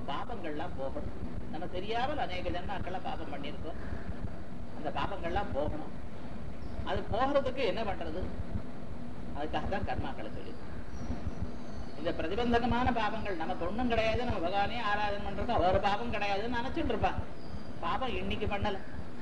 பாபங்கள்லாம் போகணும் நம்ம தெரியாமல் அநேக ஜன்மாக்கள்லாம் பாபம் பண்ணியிருக்கோம் அந்த பாபங்கள்லாம் போகணும் அது போகிறதுக்கு என்ன பண்றது அதுக்காக தான் கர்மாக்களை சொல்லி இந்த பிரதிபந்தகமான பாபங்கள் நமக்கு ஒண்ணும் கிடையாது நம்ம பகவானே ஆராதனை பண்றோம் ஒரு பாபம் கிடையாதுன்னு நினைச்சுட்டு இருப்பான் பாபம் இன்னைக்கு பண்ணல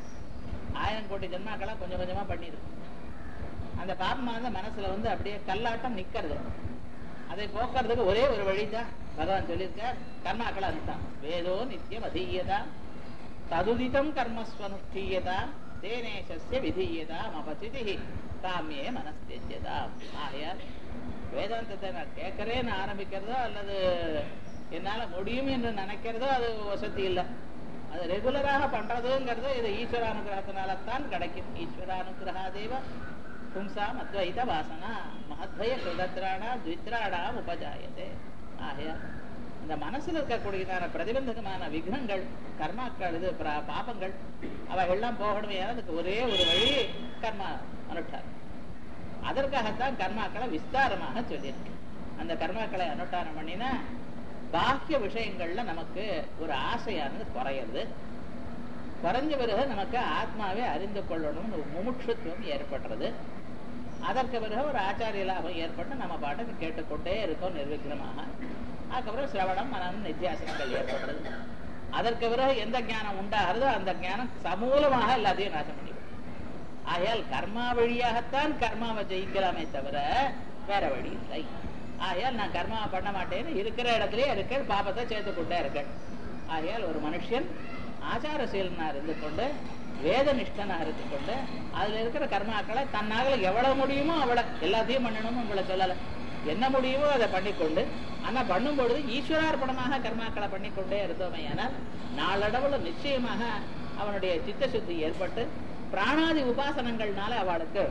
ஆயிரம் கோடி ஜென்மாக்களா கொஞ்சம் கொஞ்சமா பண்ணிருக்கு அந்த பாபமானது மனசுல வந்து அப்படியே கல்லாட்டம் நிக்கிறது அதை போக்குறதுக்கு ஒரே ஒரு வழிதான் பகவான் சொல்லியிருக்கார் கர்மாக்களை அதுதான் வேதோ நித்தியம் அதீயதா ததுதிதம் கர்மஸ்வனுஷ்டீயதா தேனேசஸ்ய விதீயதா மபசிதி காமியே மனஸ்தேஜதா ஆகையால் வேதாந்தத்தை நான் கேட்கறேன்னு ஆரம்பிக்கிறதோ அல்லது என்னால முடியும் என்று நினைக்கிறதோ அது வசதி இல்லை அது ரெகுலராக பண்றதுங்கிறது இது ஈஸ்வரானுகிரகத்தினால தான் கிடைக்கும் ஈஸ்வரானுகிரகாதேவ பும்சாம் அத்வைத வாசனா மகத்வய சுதத்ராணா த்வித்ராணா உபஜாயதே ஆகையால் இந்த மனசுல இருக்கக்கூடியதான பிரதிபந்தகமான விக்னங்கள் கர்மாக்கள் இது பிர- பாபங்கள் அவைகள்லாம் போகணுமே அதுக்கு ஒரே ஒரு வழி கர்மா அனுஷ்டானம் அதற்காகத்தான் கர்மாக்களை விஸ்தாரமாக சொல்லியிருக்கு அந்த கர்மாக்களை அனுஷ்டானம் பண்ணினா பாக்கிய விஷயங்கள்ல நமக்கு ஒரு ஆசையானது குறையிறது குறைஞ்ச பிறகு நமக்கு ஆத்மாவே அறிந்து கொள்ளணும்னு ஒரு முமுட்சுத்துவம் ஏற்படுறது அதற்கு பிறகு ஒரு ஆச்சாரிய லாபம் ஏற்பட்டு நம்ம பாட்டுக்கு கேட்டுக்கொண்டே இருக்கோம் நிர்விக்னமாக அதுக்கப்புறம் சிரவணம் மனம் நித்தியாசனங்கள் ஏற்படுறது அதற்கு பிறகு எந்த ஞானம் உண்டாகிறதோ அந்த ஞானம் சமூலமாக எல்லாத்தையும் நாசம் பண்ணிவிடும் ஆகையால் கர்மா வழியாகத்தான் கர்மாவை ஜெயிக்கலாமே தவிர வேற வழி இல்லை ஆகையால் நான் கர்மா பண்ண மாட்டேன்னு இருக்கிற இடத்துலயே இருக்கேன் பாபத்தை சேர்த்து கொண்டே இருக்கேன் ஆகையால் ஒரு மனுஷன் ஆச்சாரசீலனா இருந்து கொண்டு வேத நிஷ்டனா இருந்து கொண்டு அதுல இருக்கிற கர்மாக்களை தன்னால எவ்வளவு முடியுமோ அவ்வளவு எல்லாத்தையும் பண்ணணும்னு உங்களை சொல்லல என்ன முடியுமோ அதை பண்ணிக்கொண்டு ஆனா பண்ணும் பொழுது ஈஸ்வரார்ப்பணமாக கர்மாக்களை பண்ணிக்கொண்டே இருந்தோமே ஆனால் நாளடவுல நிச்சயமாக அவனுடைய சித்த சுத்தி ஏற்பட்டு பிராணாதி உபாசனங்கள்னால அவளுக்கு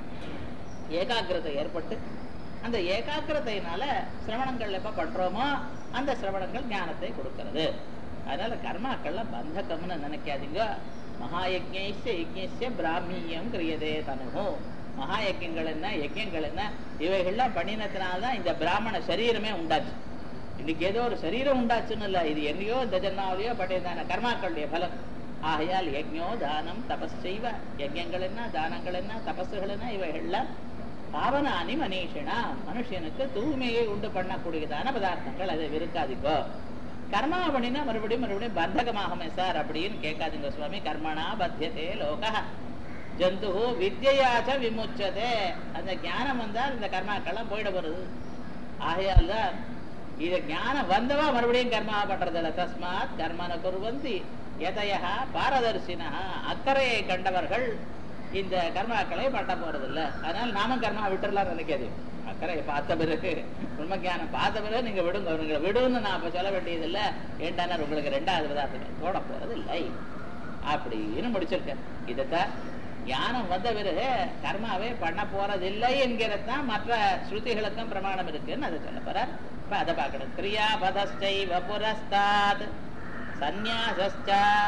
ஏகாகிரதை ஏற்பட்டு அந்த ஏகாகிரதையினால சிரவணங்கள் எப்ப பண்றோமோ அந்த சிரவணங்கள் ஞானத்தை கொடுக்கிறது அதனால கர்மாக்கள்ல பந்தகம்னு நினைக்காதீங்க மகாயஜ்ஞைஸ்ய யஜ்ஞஸ்ய பிராமியம் கிரியதே தனுகு மகா யஜ்யங்கள் என்ன யஜ்யங்கள் என்ன இவைகள்லாம் பண்ணினத்தினால்தான் இந்த பிராமண சரீரமே உண்டாச்சு இன்னைக்கு ஏதோ ஒரு சரீரம் உண்டாச்சுன்னு இல்ல இது எங்கேயோ இந்த ஜென்மாவிலையோ பட்டியதான கர்மாக்களுடைய பலம் ஆகையால் யஜ்ஞோ தானம் தபஸ் செய்வ யஜ்யங்கள் என்ன தானங்கள் என்ன தபஸுகள் என்ன இவைகள்லாம் பாவனானி மனிஷனா மனுஷனுக்கு தூய்மையை உண்டு பண்ணக்கூடியதான பதார்த்தங்கள் அதை விருக்காதீங்கோ கர்மா பண்ணினா மறுபடியும் மறுபடியும் பந்தகமாகுமே சார் அப்படின்னு கேட்காதீங்க சுவாமி கர்மணா பத்தியதே லோக ஜந்து வித்யாச்ச விமுச்சதே அந்த ஞானம் வந்தால் இந்த கர்மாக்கள்லாம் போயிட வருது ஆகையால் தான் இது ஞானம் வந்தவா மறுபடியும் கர்மா பண்றதில்ல தஸ்மாத் கர்மன குருவந்தி எதையா பாரதர்சினா அக்கறையை கண்டவர்கள் இந்த கர்மாக்களை பண்ண போறதில்ல அதனால நாமும் கர்மா விட்டுறலாம் நினைக்காது அக்கறையை பார்த்த பிறகு உண்மை ஞானம் பார்த்த பிறகு நீங்க விடுங்க உங்களை விடுன்னு நான் அப்ப சொல்ல வேண்டியதில்ல ஏண்டான உங்களுக்கு ரெண்டாவது பதார்த்தம் போட போறது இல்லை அப்படின்னு முடிச்சிருக்கேன் இதைத்தான் ஞானம் வந்த பிறகு கர்மாவே பண்ண போறதில்லை என்கிறதான் மற்ற ஸ்ருதிகளுக்கும் பிரமாணம் இருக்குன்னு அதை சொல்ல போறார் இப்ப அதை பார்க்கணும் கிரியா பதஸ்டைவ புரஸ்தாத் சந்நியாசஸ்ச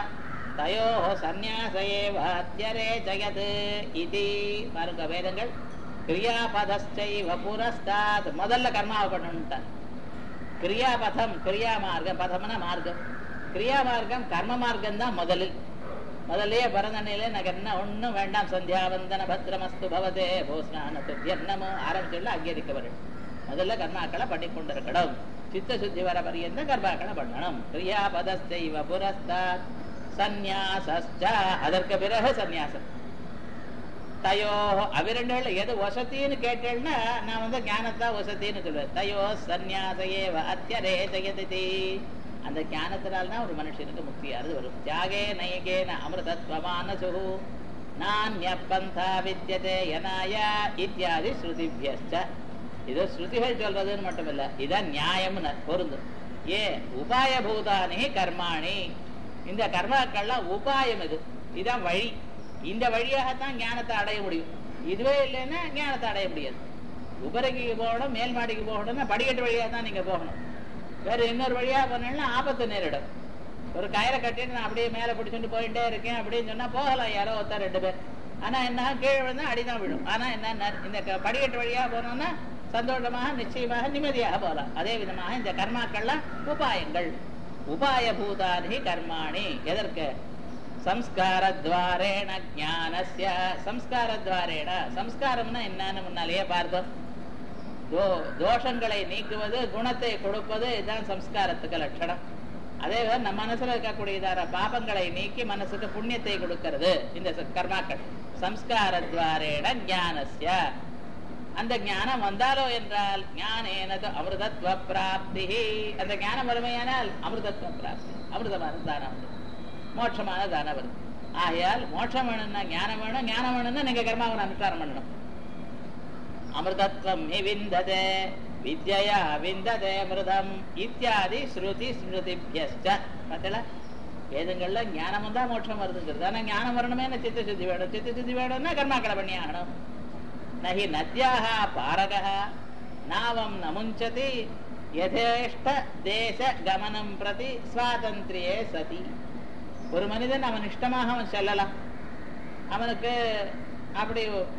தயோ சந்நியாச ஏவ அத்தியரே ஜெகத் இது பாருங்க வேதங்கள் கிரியாபதஸ்டைவ புரஸ்தாத் முதல்ல கர்மாவை பண்ணணும்ட்டார் கிரியாபதம் கிரியா மார்க்கம் பதம்னா மார்க்கம் கிரியா மார்க்கம் கர்ம மார்க்கம் தான் முதலில் முதல்லயே பரதனையில எனக்கு என்ன ஒண்ணும் வேண்டாம் சந்தியாவந்தன பத்ரமஸ்து பவதே போஸ்நான துத்தியன்னமோ ஆரம்பிச்சுள்ள அங்கீகரிக்கவர்கள் முதல்ல கர்மாக்களை பண்ணி கொண்டிருக்கணும் சித்த சுத்தி வர பரியந்த கர்மாக்களை பண்ணணும் கிரியாபதஸ்தைவ புரஸ்தாத் சந்நியாசஸ்ச அதற்கு பிறகு சந்நியாசம் தயோ அவிரண்டுல எது வசத்தின்னு கேட்டேன்னா நான் வந்து ஞானத்தா வசத்தின்னு சொல்லுவேன் தயோ சந்நியாசையே அத்தியரே ஜெயதி அந்த ஞானத்தினால்தான் ஒரு மனுஷனுக்கு முக்தியானது வரும் தியாகே நயகேன அமிர்தத்வமான சுகு நானிய பந்தா வித்தியதே யனாய இத்தியாதி ஸ்ருதிபியஸ்ச இது ஸ்ருதிகள் சொல்றதுன்னு மட்டும் இல்ல இதான் நியாயம்னு பொருந்தும் ஏ உபாயபூதானி கர்மாணி இந்த கர்மாக்கள்லாம் உபாயம் இது இதான் வழி இந்த வழியாகத்தான் ஞானத்தை அடைய முடியும் இதுவே இல்லைன்னா ஞானத்தை அடைய முடியாது உபரைக்கு போகணும் மேல் மாடிக்கு போகணும்னா படிக்கட்டு வழியா தான் நீங்க போகணும் வேற இன்னொரு வழியா போனீங்கன்னா ஆபத்து நேரிடும் ஒரு கயிறை கட்டிட்டு நான் அப்படியே மேல பிடிச்சிட்டு போயிட்டே இருக்கேன் அப்படின்னு சொன்னா போகலாம் யாரோ ஒருத்தர் ரெண்டு பேர் ஆனா என்ன கீழே விழுந்தா அடிதான் விடும் ஆனா என்ன இந்த க- படிக்கட்டு வழியா போனோம்னா சந்தோஷமாக நிச்சயமாக நிம்மதியாக போகலாம் அதே விதமாக இந்த கர்மாக்கள்லாம் உபாயங்கள் உபாயபூதானி கர்மாணி எதற்கு சம்ஸ்காரத்வாரேண ஞானஸ்ய சம்ஸ்காரத்வாரேண சம்ஸ்காரம்னா என்னன்னு முன்னாலேயே பார்த்தோம் தோ தோஷங்களை நீக்குவது குணத்தை கொடுப்பது இதுதான் சம்ஸ்காரத்துக்கு லட்சணம் அதே போல நம்ம மனசுல இருக்கக்கூடியதான பாபங்களை நீக்கி மனசுக்கு புண்ணியத்தை கொடுக்கிறது இந்த ச- கர்மாக்கள் சம்ஸ்காரத்வாரேண ஞானஸ்ய அந்த ஞானம் வந்தாலோ என்றால் ஞானேனது அமிர்தத்வ பிராப்தி அந்த ஞானம் வறுமையானால் அமிர்தத்வ பிராப்தி அமிர்தமான தானம் வந்து மோட்சமான தானம் வருது ஆகையால் மோட்சம் வேணும்னா ஞானம் வேணும் ஞானம் வேணும்னா நீங்க கர்மாவை அனுஷ்டானம் பண்ணணும் அமிர்தத்வம் ஹி விந்ததே வித்யா விந்ததே அமிர்தம் இத்தியாதி ஸ்ருதி ஸ்மிருதிபியஸ்ட பார்த்தல வேதங்கள்ல ஞானம் வந்தா மோட்சம் வருதுங்கிறது ஆனா ஞானம் வரணுமே சித்த சுத்தி வேணும் சித்த சுத்தி வேணும்னா கர்மாக்களை பண்ணி ஆகணும் நஹி நத்யாக பாரக நாவம் நமுஞ்சதி யதேஷ்ட தேச கமனம் பிரதி சுவாதந்திரியே சதி ஒரு மனிதன் அவன் இஷ்டமாக அவன் செல்லலாம் அவனுக்கு அப்படி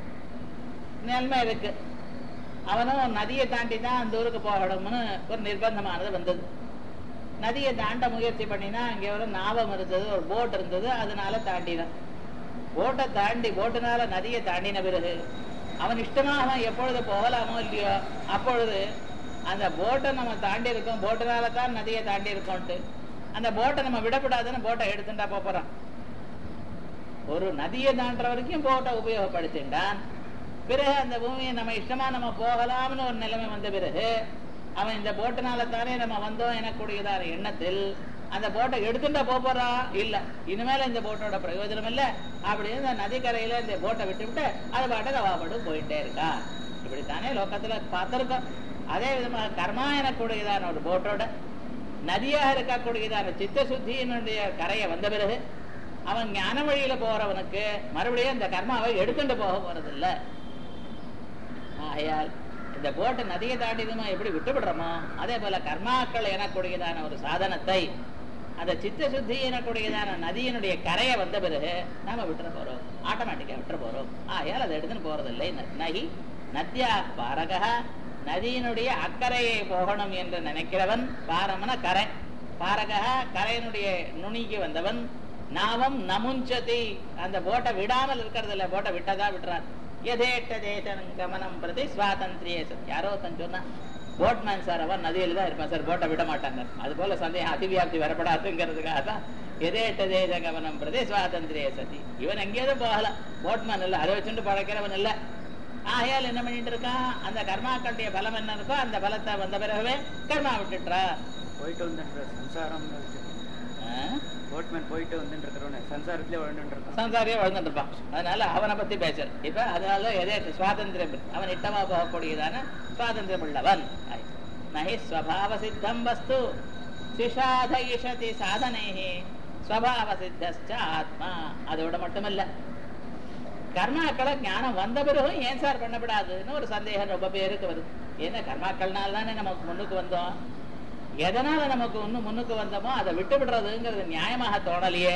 நிலைமை இருக்கு அவனும் நதியை தாண்டி தான் அந்த ஊருக்கு போகணும்னு ஒரு நிர்பந்தமானது வந்தது நதியை தாண்ட முயற்சி பண்ணினா அங்கே ஒரு நாவம் இருந்தது ஒரு போட் இருந்தது அதனால தாண்டினான் போட்டை தாண்டி போட்டுனால நதியை தாண்டின பிறகு அவன் இஷ்டமாக அவன் எப்பொழுது போகலாமோ இல்லையோ அப்பொழுது அந்த போட்டை நம்ம தாண்டி இருக்கோம் போட்டுனால தான் நதியை தாண்டி இருக்கோம்ட்டு அந்த போட்டை நம்ம விடக்கூடாதுன்னு போட்டை எடுத்துட்டா போப் போறான் ஒரு நதியை தாண்டுற வரைக்கும் போட்டை உபயோகப்படுத்தின்றான் பிறகு அந்த பூமியை நம்ம இஷ்டமா நம்ம போகலாம்னு ஒரு நிலைமை வந்த பிறகு அவன் இந்த போட்டுனால தானே நம்ம வந்தோம் எனக்கூடியதான எண்ணத்தில் அந்த போட்டை எடுத்துட்டா போப் போறான் இல்ல இனிமேல இந்த போட்டோட பிரயோஜனம் இல்ல அப்படின்னு இந்த நதிக்கரையில இந்த போட்டை விட்டு விட்டு அது பாட்டுக்கு அவ பாட்டு போயிட்டே இருக்கா இப்படித்தானே லோகத்துல பார்த்திருக்கோம் அதே விதமாக கர்மா எனக்கூடியதான ஒரு போட்டோட நதியாக இருக்கக்கூடியதான சித்த சுத்தியினுடைய கரையை வந்த பிறகு அவன் ஞான வழியில போறவனுக்கு மறுபடியும் இந்த கர்மாவை எடுத்துட்டு போக போறதில்ல ஆகையால் இந்த போட்டு நதியை தாண்டிதுமா எப்படி விட்டுவிடுறோமோ அதே போல கர்மாக்கள் எனக்கூடியதான ஒரு சாதனத்தை அந்த சித்த சுத்தி எனக்கூடியதான நதியினுடைய கரையை வந்த பிறகு நாம விட்டுற போறோம் ஆட்டோமேட்டிக்கா விட்டுற போறோம் ஆகையால் அதை எடுத்துன்னு போறதில்லை ந- நகி நத்யா பாரக நதியினுடைய அக்கறையை போகணும் என்று நினைக்கிறவன் பாரம்னா கரை பாரக கரையினுடைய நுனிக்கு வந்தவன் நாவம் நமுஞ்சதி அந்த போட்டை விடாமல் இருக்கிறது இல்ல போட்டை விட்டதா விட்டுறான் எதேட்ட தேசம் கமனம் பிரதி சுவாதந்திரிய சத். யாரோ ஒருத்தன் சொன்னா போட்மேன் சார் அவன் நதியில தான் இருப்பான் சார் போட்டை விட மாட்டாங்க அது போல சந்தேகம் அதிவியாப்தி வரப்படாதுங்கிறதுக்காக தான் எதேட்ட தேச கமனம் பிரதி சுவாதந்திரிய சதி இவன் எங்கேயாவது போகலாம் போட்மேன் இல்ல அதை வச்சுட்டு பழக்கிறவன் இல்ல ஆகையால் என்ன பண்ணிட்டு இருக்கான் அந்த கர்மாக்களுடைய பலம் என்ன இருக்கோ அந்த பலத்தை வந்த பிறகுவே கர்மா விட்டுட்டுறா போயிட்டு வந்துன்ற சம்சாரம் போட்மேன் போயிட்டு வந்துட்டு இருக்கிறவன சம்சாரத்திலே வாழ்ந்துட்டு இருக்கான் சம்சாரியே வாழ்ந்துட்டு இருப்பான் அதனால அவனை பத்தி பேசுற இப்ப அதனால எதே சுவாதந்திரம் அவன் இட்டமா போகக்கூடியதான சுவாதந்திரம் உள்ளவன் ஆயிற்று. நஹி ஸ்வபாவ சித்தம் வஸ்து சிஷாதயிஷதி சாதனைஹி ஸ்வபாவ சித்தஸ்ச ஆத்மா அதோட மட்டுமல்ல கர்மாக்களை ஞானம் வந்த பிறகும் ஏன் சார் பண்ணப்படாதுன்னு ஒரு சந்தேகம் ரொம்ப பேருக்கு வருது ஏன்னா கர்மாக்கள்னால தானே நமக்கு முன்னுக்கு வந்தோம் எதனால நமக்கு இன்னும் முன்னுக்கு வந்தோமோ அதை விட்டு விடுறதுங்கிறது நியாயமாக தோணலையே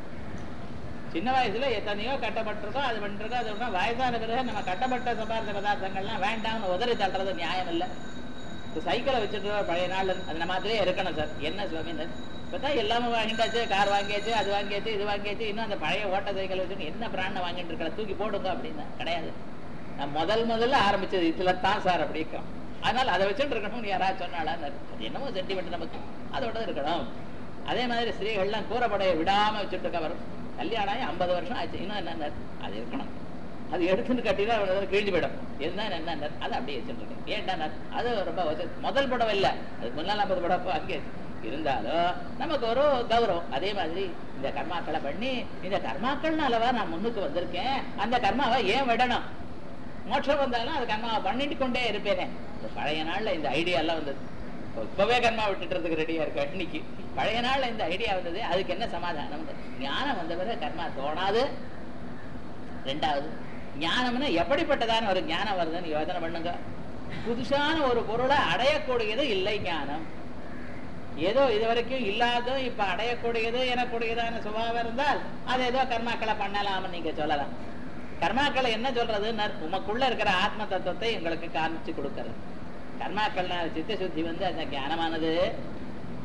சின்ன வயசுல எத்தனையோ கட்டப்பட்டிருக்கோம் அது பண்ணிருக்கோம் அது ஒன்றும் வயசான பிறகு நம்ம கட்டப்பட்ட சம்பாதித்த பதார்த்தங்கள்லாம் வேண்டாம்னு உதறி தள்ளுறது நியாயம் இல்லை இப்போ சைக்கிளை வச்சுட்டு பழைய நாள் அது நம்ம அதிலே இருக்கணும் சார் என்ன சுவாமி இந்த இப்பதான் எல்லாமே வாங்கிட்டாச்சு கார் வாங்கியாச்சு அது வாங்கியாச்சு இது வாங்கியாச்சு இன்னும் அந்த பழைய ஓட்ட சைக்கிள் வச்சுட்டு என்ன பிராண்டை வாங்கிட்டு இருக்கிற தூக்கி போடுங்க அப்படின்னா கிடையாது நான் முதல் முதல்ல ஆரம்பிச்சது இதுல தான் சார் அப்படிக்கும் அதனால அதை வச்சுட்டு இருக்கணும்னு யாராவது சொன்னாலா அது என்னமோ சென்டிமெண்ட் நமக்கு அதோட இருக்கணும் அதே மாதிரி ஸ்திரீகள்லாம் கூறப்படைய விடாம வச்சுட்டு இருக்க வரும் கல்யாணம் ஆகி ஐம்பது வருஷம் ஆச்சு இன்னும் என்ன அது இருக்கணும் அது எடுத்துன்னு கட்டினா அவனுக்கு கிழிஞ்சு போயிடும் என்ன என்ன அது அப்படியே வச்சுருக்கேன் ஏன்டா அது ரொம்ப வசதி. முதல் படம் இல்ல அதுக்கு முன்னால் ஐம்பது படம் அங்கே இருந்தாலும் நமக்கு ஒரு கௌரவம் அதே மாதிரி இந்த கர்மாக்களை பண்ணி இந்த கர்மாக்கள்னாலவா நான் முன்னுக்கு வந்திருக்கேன் அந்த கர்மாவை ஏன் விடணும் மோட்சம் வந்தாலும் அது கர்மாவை பண்ணிட்டு கொண்டே இருப்பேனே இந்த பழைய நாள்ல இந்த ஐடியா எல்லாம் வந்தது இப்பவே கர்மா விட்டுட்டுறதுக்கு ரெடியா இருக்கு இன்னைக்கு பழைய நாள்ல இந்த ஐடியா வந்தது அதுக்கு என்ன சமாதானம் ஞானம் வந்த பிறகு கர்மா தோணாது ரெண்டாவது ஞானம்னா எப்படிப்பட்டதான ஒரு ஞானம் வருதுன்னு யோசனை பண்ணுங்க புதுசான ஒரு பொருளை அடையக்கூடியது இல்லை ஞானம் ஏதோ இது வரைக்கும் இல்லாததும் இப்ப அடையக்கூடியது எனக்கூடியதான சுபாவம் இருந்தால் அது ஏதோ கர்மாக்களை பண்ணலாம்னு நீங்க சொல்லலாம் கர்மாக்களை என்ன சொல்றதுன்னு உமக்குள்ள இருக்கிற ஆத்ம தத்துவத்தை உங்களுக்கு காமிச்சு கொடுக்கறது கர்மாக்கள்னால சித்த சுத்தி வந்து அந்த ஞானமானது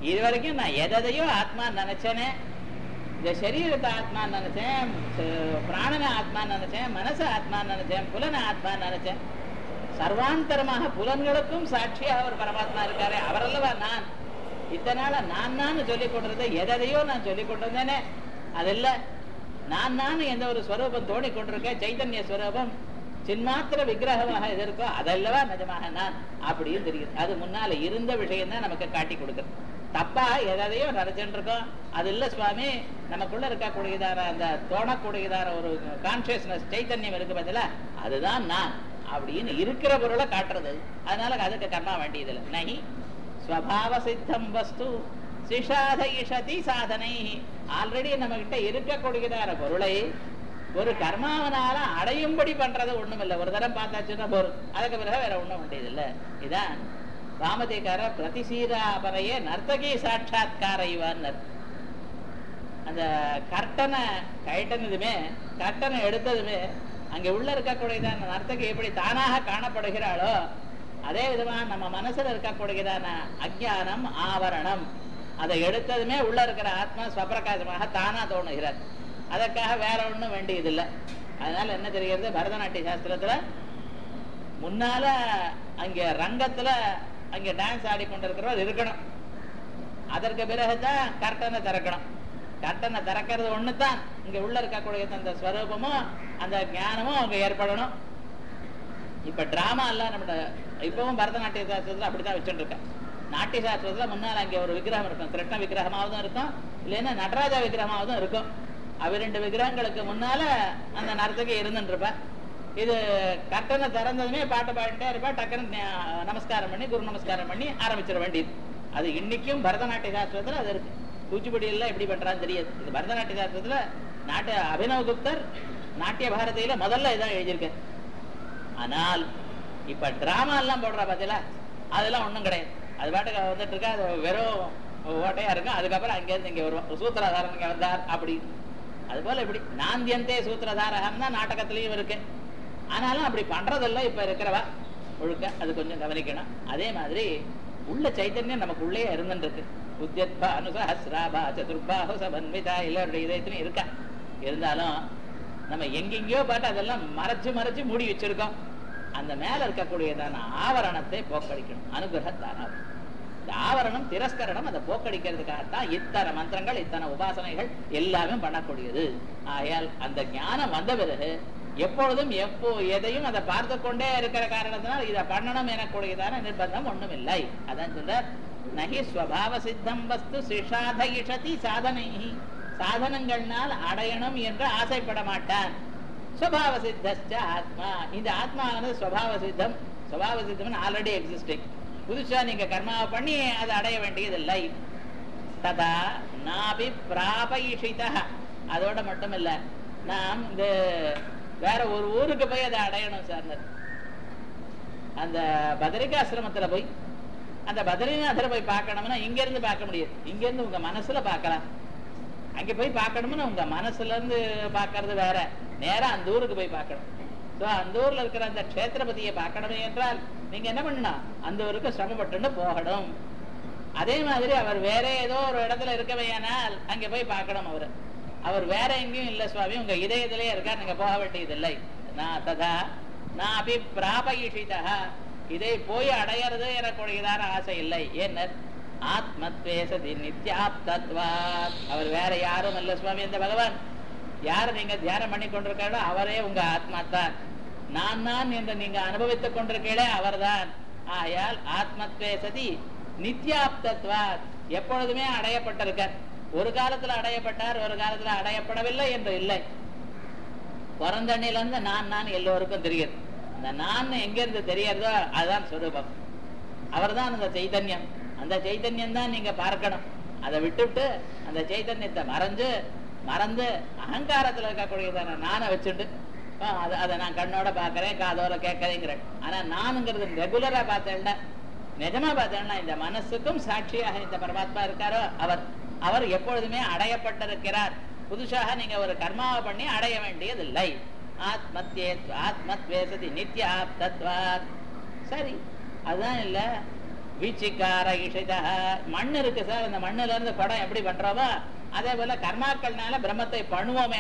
இது வரைக்கும் நான் எதையோ ஆத்மா நினைச்சேனே இந்த சரீரத்தை ஆத்மா நினைச்சேன் ச- பிராணனை ஆத்மா நினைச்சேன் மனசை ஆத்மா நினைச்சேன் புலனை ஆத்மா நினைச்சேன் சர்வாந்தரமாக புலன்களுக்கும் சாட்சியா அவர் பரமாத்மா இருக்காரே அவரல்லவா நான் இத்தனை நாளா நான் நான் சொல்லிக் கொண்டிருந்தேன் எதையோ நான் சொல்லிக் கொண்டிருந்தேனே அது இல்ல நான் நான் எந்த ஒரு ஸ்வரூபம் தோணிக் கொண்டிருக்கேன் சைதன்ய ஸ்வரூபம் சின்மாத்திர விக்கிரகமாக எது இருக்கோ அதல்லவா நிஜமாக நான் அப்படின்னு தெரியுது அது முன்னால இருந்த விஷயம் தான் நமக்கு காட்டி கொடுக்குறது தப்பா எதையோ நினைச்சுட்டு இருக்கோம் அது இல்ல சுவாமி நமக்குள்ள இருக்கக்கூடியதான அந்த தோணக்கூடியதான ஒரு கான்சியஸ்னஸ் சைத்தன்யம் இருக்கு பதிலா அதுதான் நான் அப்படின்னு இருக்கிற பொருளை காட்டுறது அதனால அதுக்கு கர்மா வேண்டியதில்லை நகி ஸ்வபாவ சித்தம் வஸ்து சிஷாதயிஷதி சாதனை ஆல்ரெடி நம்ம கிட்ட இருக்கக்கூடியதான பொருளை ஒரு கர்மாவனால அடையும்படி பண்றது ஒண்ணும் இல்லை ஒரு தரம் பார்த்தாச்சுன்னா போதும் அதுக்கு பிறகு வேற ஒண்ணும் வேண்டியதில்லை இதான் வாமதேக்கார பிரதிசீராபரையே நர்த்தகி சாட்சாத்கார இவான்னர் அந்த கர்ட்டனை கழட்டினதுமே கர்ட்டனை எடுத்ததுமே அங்க உள்ள இருக்கக்கூடியதான நர்த்தகி எப்படி தானாக காணப்படுகிறாளோ அதே விதமா நம்ம மனசுல இருக்கக்கூடியதான அஜ்ஞானம் ஆவரணம் அதை எடுத்ததுமே உள்ள இருக்கிற ஆத்மா ஸ்வப்பிரகாசமாக தானா தோணுகிறார் அதற்காக வேற ஒண்ணும் வேண்டியதில்லை அதனால என்ன தெரிகிறது பரதநாட்டிய சாஸ்திரத்துல முன்னால அங்க ரங்கத்துல அங்க டான்ஸ் ஆடி கொண்டிருக்கிறவர் இருக்கணும் அதற்கு பிறகுதான் கர்ட்டனை திறக்கணும் கர்ட்டனை திறக்கிறது ஒண்ணுதான் இங்க உள்ள இருக்கக்கூடிய அந்த ஸ்வரூபமும் அந்த ஞானமும் அங்க ஏற்படணும் இப்ப டிராமா எல்லாம் நம்ம இப்பவும் பரதநாட்டிய சாஸ்திரத்துல அப்படித்தான் வச்சுட்டு இருக்கேன் நாட்டிய சாஸ்திரத்துல முன்னால் அங்கே ஒரு விக்கிரகம் இருக்கும் கிருஷ்ண விக்கிரகமாவதும் இருக்கும் இல்லைன்னா நடராஜா விக்கிரகமாவதும் இருக்கும் அவ ரெண்டு விக்கிரகங்களுக்கு முன்னால அந்த நர்த்தகி இருந்துட்டு இருப்பா இது கட்டணை திறந்ததுமே பாட்டு பாடிட்டே இருப்பா டக்குன்னு ந- நமஸ்காரம் பண்ணி குரு நமஸ்காரம் பண்ணி ஆரம்பிச்சிட வேண்டியது அது இன்னைக்கும் பரதநாட்டிய சாஸ்திரத்துல அது இருக்கு கூச்சிப்படி எல்லாம் எப்படி பண்றான்னு தெரியாது இது பரதநாட்டிய சாஸ்திரத்துல நாட்டு அபினவ குப்தர் நாட்டிய பாரதியில முதல்ல இதான் எழுதியிருக்காரு ஆனால் இப்ப டிராமா எல்லாம் போடுறா பாத்தீங்களா அதெல்லாம் ஒண்ணும் கிடையாது அது பாட்டுக்கு வந்துட்டு இருக்கா அது வெறும் ஓட்டையா இருக்கும் அதுக்கப்புறம் அங்க இருந்து இங்க வருவோம் சூத்திரதாரன் இங்க வந்தார் அப்படி அது போல இப்படி நாந்தியந்தே சூத்திரதாரகம் தான் நாடகத்திலயும் இருக்கு ஆனாலும் அப்படி பண்றதில்ல இப்ப இருக்கிறவா ஒழுக்க அது கொஞ்சம் கவனிக்கணும் அதே மாதிரி உள்ள சைத்தன்யம் நமக்கு உள்ளே இருந்துட்டு இருக்கு உத்யத்பா அனுசஹஸ்ராபா சதுர்பாஹு சபன்விதா எல்லாருடைய இதயத்திலும் இருக்கா இருந்தாலும் நம்ம எங்கெங்கயோ பாட்டு அதெல்லாம் மறைச்சு மறைச்சு மூடி வச்சிருக்கோம் அந்த மேல இருக்கக்கூடியதான ஆவரணத்தை போக்கடிக்கணும் அனுகிரகத்தாரா இந்த ஆவரணம் திரஸ்கரணம் அதை போக்கடிக்கிறதுக்காகத்தான் இத்தனை மந்திரங்கள் இத்தனை உபாசனைகள் எல்லாமே பண்ணக்கூடியது ஆகையால் அந்த ஞானம் வந்த பிறகு எப்பொழுதும் எப்போ எதையும் அதை பார்த்து கொண்டே இருக்கிற காரணத்தினால் இதை பண்ணணும் எனக்கூடியதான நிர்பந்தம் ஒண்ணும் இல்லை அதான் சொல்ற நகி ஸ்வபாவ சித்தம் வஸ்து சிஷாதயிஷதி சாதனை சாதனங்கள்னால் அடையணும் என்று ஆசைப்பட மாட்டான் ஸ்வபாவ சித்தஸ்ட ஆத்மா இந்த ஆத்மாவானது ஸ்வபாவ சித்தம் ஸ்வபாவ சித்தம் ஆல்ரெடி எக்ஸிஸ்டிங் புதுசா நீங்க கர்மாவை பண்ணி அதை அடைய வேண்டியதில்லை ததா நாபி பிராபயிஷிதா அதோட மட்டும் இல்ல நாம் இந்த வேற ஒரு ஊருக்கு போய் அதை அடையணும் சார் அந்த பதரிகாசிரமத்துல போய் அந்த பத்ரிநாதரை போய் பார்க்கணும்னா இங்க இருந்து பார்க்க முடியாது இங்க இருந்து உங்க மனசுல பார்க்கலாம் அங்க போய் பார்க்கணும்னு உங்க மனசுல இருந்து பார்க்கறது வேற நேரா அந்த ஊருக்கு போய் பார்க்கணும் சோ அந்த ஊர்ல இருக்கிற அந்த க்ஷேத்திரபதியை பார்க்கணுமே என்றால் நீங்க என்ன பண்ணணும் அந்த ஊருக்கு சிரமப்பட்டுன்னு போகணும் அதே மாதிரி அவர் வேற ஏதோ ஒரு இடத்துல இருக்கவையானால் அங்க போய் பார்க்கணும் அவரு அவர் வேற எங்கேயும் இல்ல சுவாமி உங்க இதயத்திலே இருக்கார் நீங்க போக வேண்டியதில்லை நான் ததா நான் அபி பிராபயிஷிதா இதை போய் அடையிறது எனக்குடையதான ஆசை இல்லை ஏன்னர் ஆத்மத்வேசதி நித்யாப்தத்வா அவர் வேற யாரும் இல்ல சுவாமி இந்த பகவான் யார நீங்க தியானம் பண்ணி கொண்டிருக்காரோ அவரே உங்க ஆத்மா தான் நான் நான் என்று நீங்க அனுபவித்துக் கொண்டிருக்கீங்களே அவர்தான் ஆயால் ஆத்மத்வேசதி நித்யாப்தத்வா எப்பொழுதுமே அடையப்பட்டிருக்கார் ஒரு காலத்துல அடையப்பட்டார் ஒரு காலத்துல அடையப்படவில்லை என்று இல்லை பிறந்தண்ணில இருந்து நான் நான் எல்லோருக்கும் தெரியுது அந்த நான் எங்க இருந்து தெரியறதோ அதுதான் சொரூபம் அவர்தான் அந்த சைதன்யம் அந்த சைதன்யம் தான் நீங்க பார்க்கணும் அதை விட்டுவிட்டு அந்த சைதன்யத்தை மறைஞ்சு மறந்து அகங்காரத்துல இருக்கக்கூடியதான நானை வச்சுட்டு ஆ, அதை அதை நான் கண்ணோட பாக்குறேன் காதோட கேட்கறேங்கிறேன் ஆனா நானுங்கிறது ரெகுலரா பார்த்தேன்னா நிஜமா பார்த்தேன்னா இந்த மனசுக்கும் சாட்சியாக இந்த பரமாத்மா இருக்காரோ அவர் அவர் எப்பொழுதுமே அடையப்பட்டிருக்கிறார் புதுசாக நீங்க ஒரு கர்மாவை பண்ணி அடைய வேண்டியதில்லை ஆத்மத்யே ஆத்மத்வேசதி நித்ய ஆப்தத்வாத் சரி அதுதான் இல்ல வீச்சிக்கார இஷிதா மண் இருக்கு சார் அந்த மண்ணுல இருந்து குடம் எப்படி பண்றோமோ அதே போல கர்மாக்கள்னால பிரம்மத்தை பண்ணுவோமே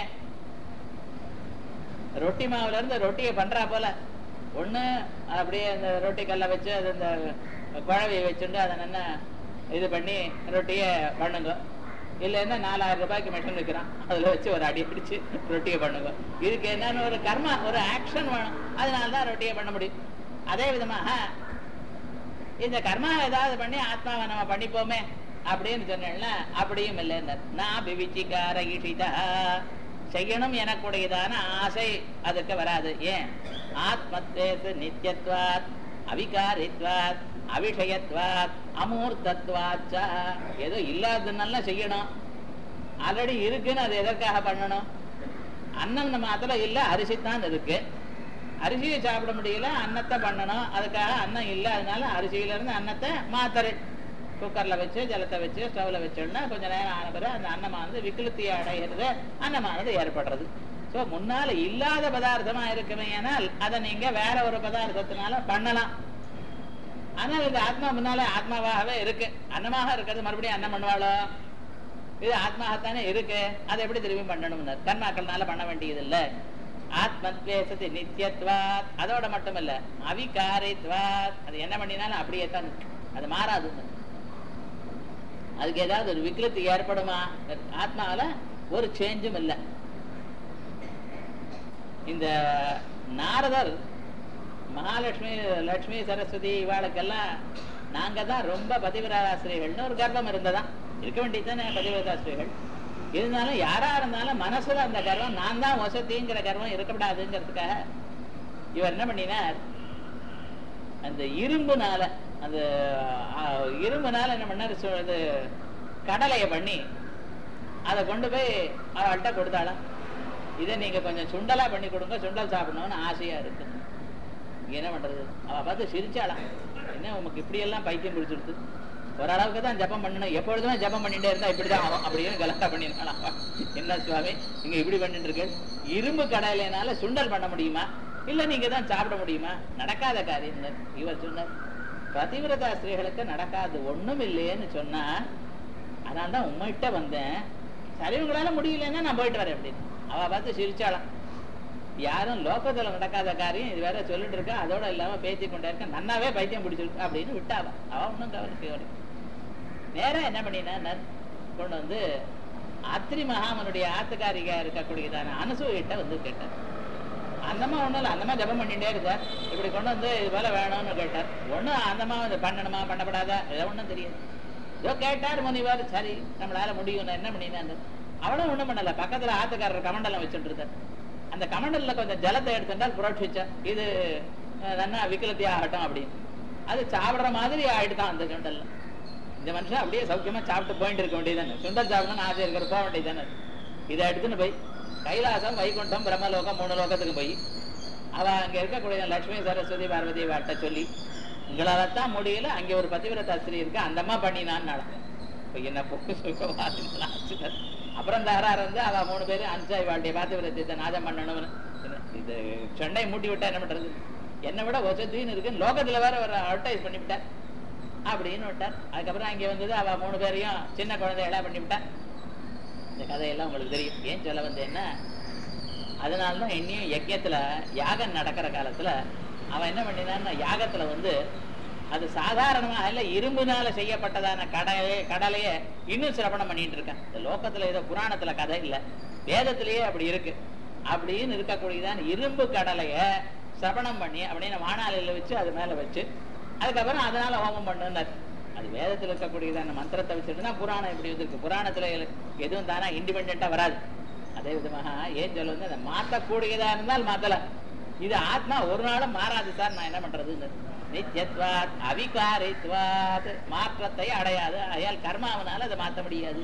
ரொட்டி மாவுல இருந்து ரொட்டியை பண்றா போல ஒண்ணு அப்படியே அந்த ரொட்டி கல்ல வச்சு அது அந்த குழவையை வச்சுட்டு அதை நல்லா இது பண்ணி ரொட்டியை பண்ணுங்க இல்லைன்னா நாலாயிரம் ரூபாய்க்கு மிஷின் விற்கிறான் அதுல வச்சு ஒரு அடி அடிச்சு ரொட்டியை பண்ணுங்க இதுக்கு என்னன்னு ஒரு கர்மா ஒரு ஆக்ஷன் வேணும் அதனால தான் ரொட்டியை பண்ண முடியும் அதே விதமாக இந்த கர்மா ஏதாவது பண்ணி ஆத்மாவை நம்ம பண்ணிப்போமே அப்படின்னு சொன்னேன்ல அப்படியும் இல்லைன்னு நான் பிவிச்சிக்கார ஈஷிதா செய்யணும் எனக்குடையதான ஆசை அதுக்கு வராது ஏன் ஆத்மத்வேசு நித்தியத்வாத் அவிகாரித்வாத் அவிஷயத்வாத் அமூர்த்தத்வாச்ச ஏதோ இல்லாததுனால செய்யணும் ஆல்ரெடி இருக்குன்னு அது எதற்காக பண்ணணும் அன்னம் நம்ம அதுல இல்ல அரிசி தான் இருக்கு அரிசியை சாப்பிட முடியல அன்னத்தை பண்ணணும் அதுக்காக அன்னம் இல்லை அதனால அரிசியில இருந்து அன்னத்தை மாத்தரு குக்கர்ல வச்சு ஜலத்தை வச்சு ஸ்டவ்ல வச்சோம்னா கொஞ்ச நேரம் ஆன பிறகு அந்த அன்னமானது விக்கிருத்தி அடைகிறது அன்னமானது ஏற்படுறது சோ முன்னால இல்லாத பதார்த்தமா இருக்குமே ஆனால் அதை நீங்க வேற ஒரு பதார்த்தத்தினால பண்ணலாம் ஆனால் இந்த ஆத்மா முன்னால ஆத்மாவாகவே இருக்கு அன்னமாக இருக்கிறது மறுபடியும் அன்னம் பண்ணுவாளோ இது ஆத்மாகத்தானே இருக்கு அதை எப்படி திரும்பி பண்ணணும்னு கர்மாக்கள்னால பண்ண வேண்டியது இல்ல ஆத்மத்வேசதி நித்தியத்வாத் அதோட மட்டும் இல்ல அவிகாரித்வாத் அது என்ன பண்ணினாலும் அப்படியே தான் இருக்கு. அது மாறாது அதுக்கு ஏதாவது ஒரு விக்கிரத்து ஏற்படுமா ஆத்மாவில ஒரு சேஞ்சும் இல்லை இந்த நாரதர் மகாலட்சுமி லட்சுமி சரஸ்வதி இவாளுக்கெல்லாம் நாங்க தான் ரொம்ப பதிவிரதாசிரியர்கள்னு ஒரு கர்வம் இருந்ததா இருக்க வேண்டியதுதானே பதிவிரதாசிரியர்கள் இருந்தாலும் யாரா இருந்தாலும் மனசுல அந்த கர்வம் நான் தான் வசதிங்கிற கர்வம் இருக்கக்கூடாதுங்கிறதுக்காக இவர் என்ன பண்ணினார் அந்த இரும்புனால அந்த ஆஹ், இரும்புனால என்ன பண்ணாரு சு- இது கடலையை பண்ணி அதை கொண்டு போய் அவள்கிட்ட கொடுத்தாளாம் இதை நீங்க கொஞ்சம் சுண்டலா பண்ணி கொடுங்க சுண்டல் சாப்பிடணும்னு ஆசையா இருக்கு என்ன பண்றது அவ பார்த்து சிரிச்சாளாம் என்ன உமக்கு இப்படி எல்லாம் பைத்தியம் பிடிச்சிருது ஓரளவுக்கு தான் ஜபம் பண்ணணும் எப்பொழுதுமே ஜபம் பண்ணிட்டே இருந்தா இப்படிதான் ஆகும் அப்படின்னு கலக்கா பண்ணிருக்கலாம் என்ன சுவாமி நீங்க இப்படி பண்ணிட்டு இருக்கு இரும்பு கடையிலனால சுண்டல் பண்ண முடியுமா இல்ல நீங்க தான் சாப்பிட முடியுமா நடக்காத காரியம் இவர் சொன்னார் பதிவிரதா ஸ்திரீகளுக்கு நடக்காது ஒண்ணும் இல்லையேன்னு சொன்னா அதனால தான் உங்கள்கிட்ட வந்தேன் சரி உங்களால முடியலன்னா நான் போயிட்டு வரேன் அப்படின்னு அவ பார்த்து சிரிச்சாளாம் யாரும் லோகத்துல நடக்காத காரியம் இது வேற சொல்லிட்டு இருக்கா அதோட இல்லாம பேசி கொண்டே இருக்க நன்னாவே பைத்தியம் பிடிச்சிருக்கு அப்படின்னு விட்டாவ அவ ஒன்றும் கவனிக்க நேரா என்ன பண்ணினா கொண்டு வந்து அத்திரி மகாமனுடைய ஆத்துக்காரிகா இருக்கக்கூடியதான அனசூயிட்ட வந்து கேட்டார் அந்தம்மா ஒண்ணும் இல்லை அந்தம்மா ஜபம் பண்ணிட்டே இருந்தார் இப்படி கொண்டு வந்து இது போல வேணும்னு கேட்டார் ஒண்ணும் அந்தம்மா இது பண்ணணுமா பண்ணப்படாதா இதை ஒண்ணும் தெரியாது ஏதோ கேட்டார் முனிவர் சரி நம்மளால முடியும் என்ன பண்ணினாங்க அவளும் ஒண்ணும் பண்ணல பக்கத்துல ஆத்துக்காரர் கமண்டலம் வச்சுட்டு இருந்தார் அந்த கமண்டல்ல கொஞ்சம் ஜலத்தை எடுத்துட்டால் புரட்சிச்சா இது அஹ், நன்னா விக்கலத்தி ஆகட்டும் அப்படின்னு அது சாப்பிடுற மாதிரி ஆயிடுதான் அந்த சுண்டல்ல இந்த மனுஷன் அப்படியே சௌக்கியமா சாப்பிட்டு போயிட்டு இருக்க வேண்டியதானே சுண்டல் சாப்பிடணும்னு ஆசை இருக்கிற போக வேண்டியதானே இதை எடுத்துன்னு போய் கைலாசம் வைகுண்டம் பிரம்மலோகம் மூணு லோகத்துக்கு போய் அவ அங்க இருக்கக்கூடிய லட்சுமி சரஸ்வதி பார்வதி வாட்ட சொல்லி உங்களால தான் முடியல அங்க ஒரு பதிவிரதா ஸ்திரீ இருக்கு அந்த அம்மா பண்ணினான்னு நடக்கும் இப்ப என்ன போக்கு சுகவாதிகள் ஆச்சுனர். அப்புறம் தகராறு வந்து அவ மூணு பேரும் அன்சாய் வாழ்டைய பாத்திரத்தை நாதம் பண்ணணும்னு என்ன, இது சென்னை மூட்டி விட்டா என்ன பண்றது என்னை விட வசதின்னு இருக்கு லோகத்துல வேற ஒரு அட்வர்டைஸ் பண்ணிவிட்டார் அப்படின்னு விட்டார் அதுக்கப்புறம் அங்க வந்தது அவ மூணு பேரையும் சின்ன குழந்தைகளா பண்ணிவிட்டா இந்த கதையெல்லாம் உங்களுக்கு தெரியும் ஏன் சொல்ல வந்தேன்னா அதனாலதான் இன்னும் யஜ்யத்துல யாகம் நடக்கிற காலத்துல அவன் என்ன பண்ணினான்னா யாகத்துல வந்து அது சாதாரணமா இல்ல இரும்புனால செய்யப்பட்டதான கடலை கடலைய இன்னும் சிரவணம் பண்ணிட்டு இருக்கான் இந்த லோகத்துல ஏதோ புராணத்துல கதை இல்ல வேதத்திலேயே அப்படி இருக்கு அப்படின்னு இருக்கக்கூடியதான் இரும்பு கடலைய சிரவணம் பண்ணி அப்படின்னு வானாலையில வச்சு அது மேல வச்சு அதுக்கப்புறம் அதனால ஹோமம் பண்ணுனார் அது வேதத்துல இருக்கக்கூடியதான மந்திரத்தை வச்சுட்டு தான் புராணம் இப்படி வந்திருக்கு புராணத்துல எதுவும் தானா இண்டிபெண்டா வராது அதே விதமாக ஏன் சொல்ல வந்து அதை மாற்றக்கூடியதா இருந்தால் மாத்தலாம் இது ஆத்மா ஒரு நாளும் மாறாது சார் நான் என்ன பண்றது நித்தியத்வாத் அவிகாரித்வாத் மாற்றத்தை அடையாது அயால் கர்மாவனால அதை மாற்ற முடியாது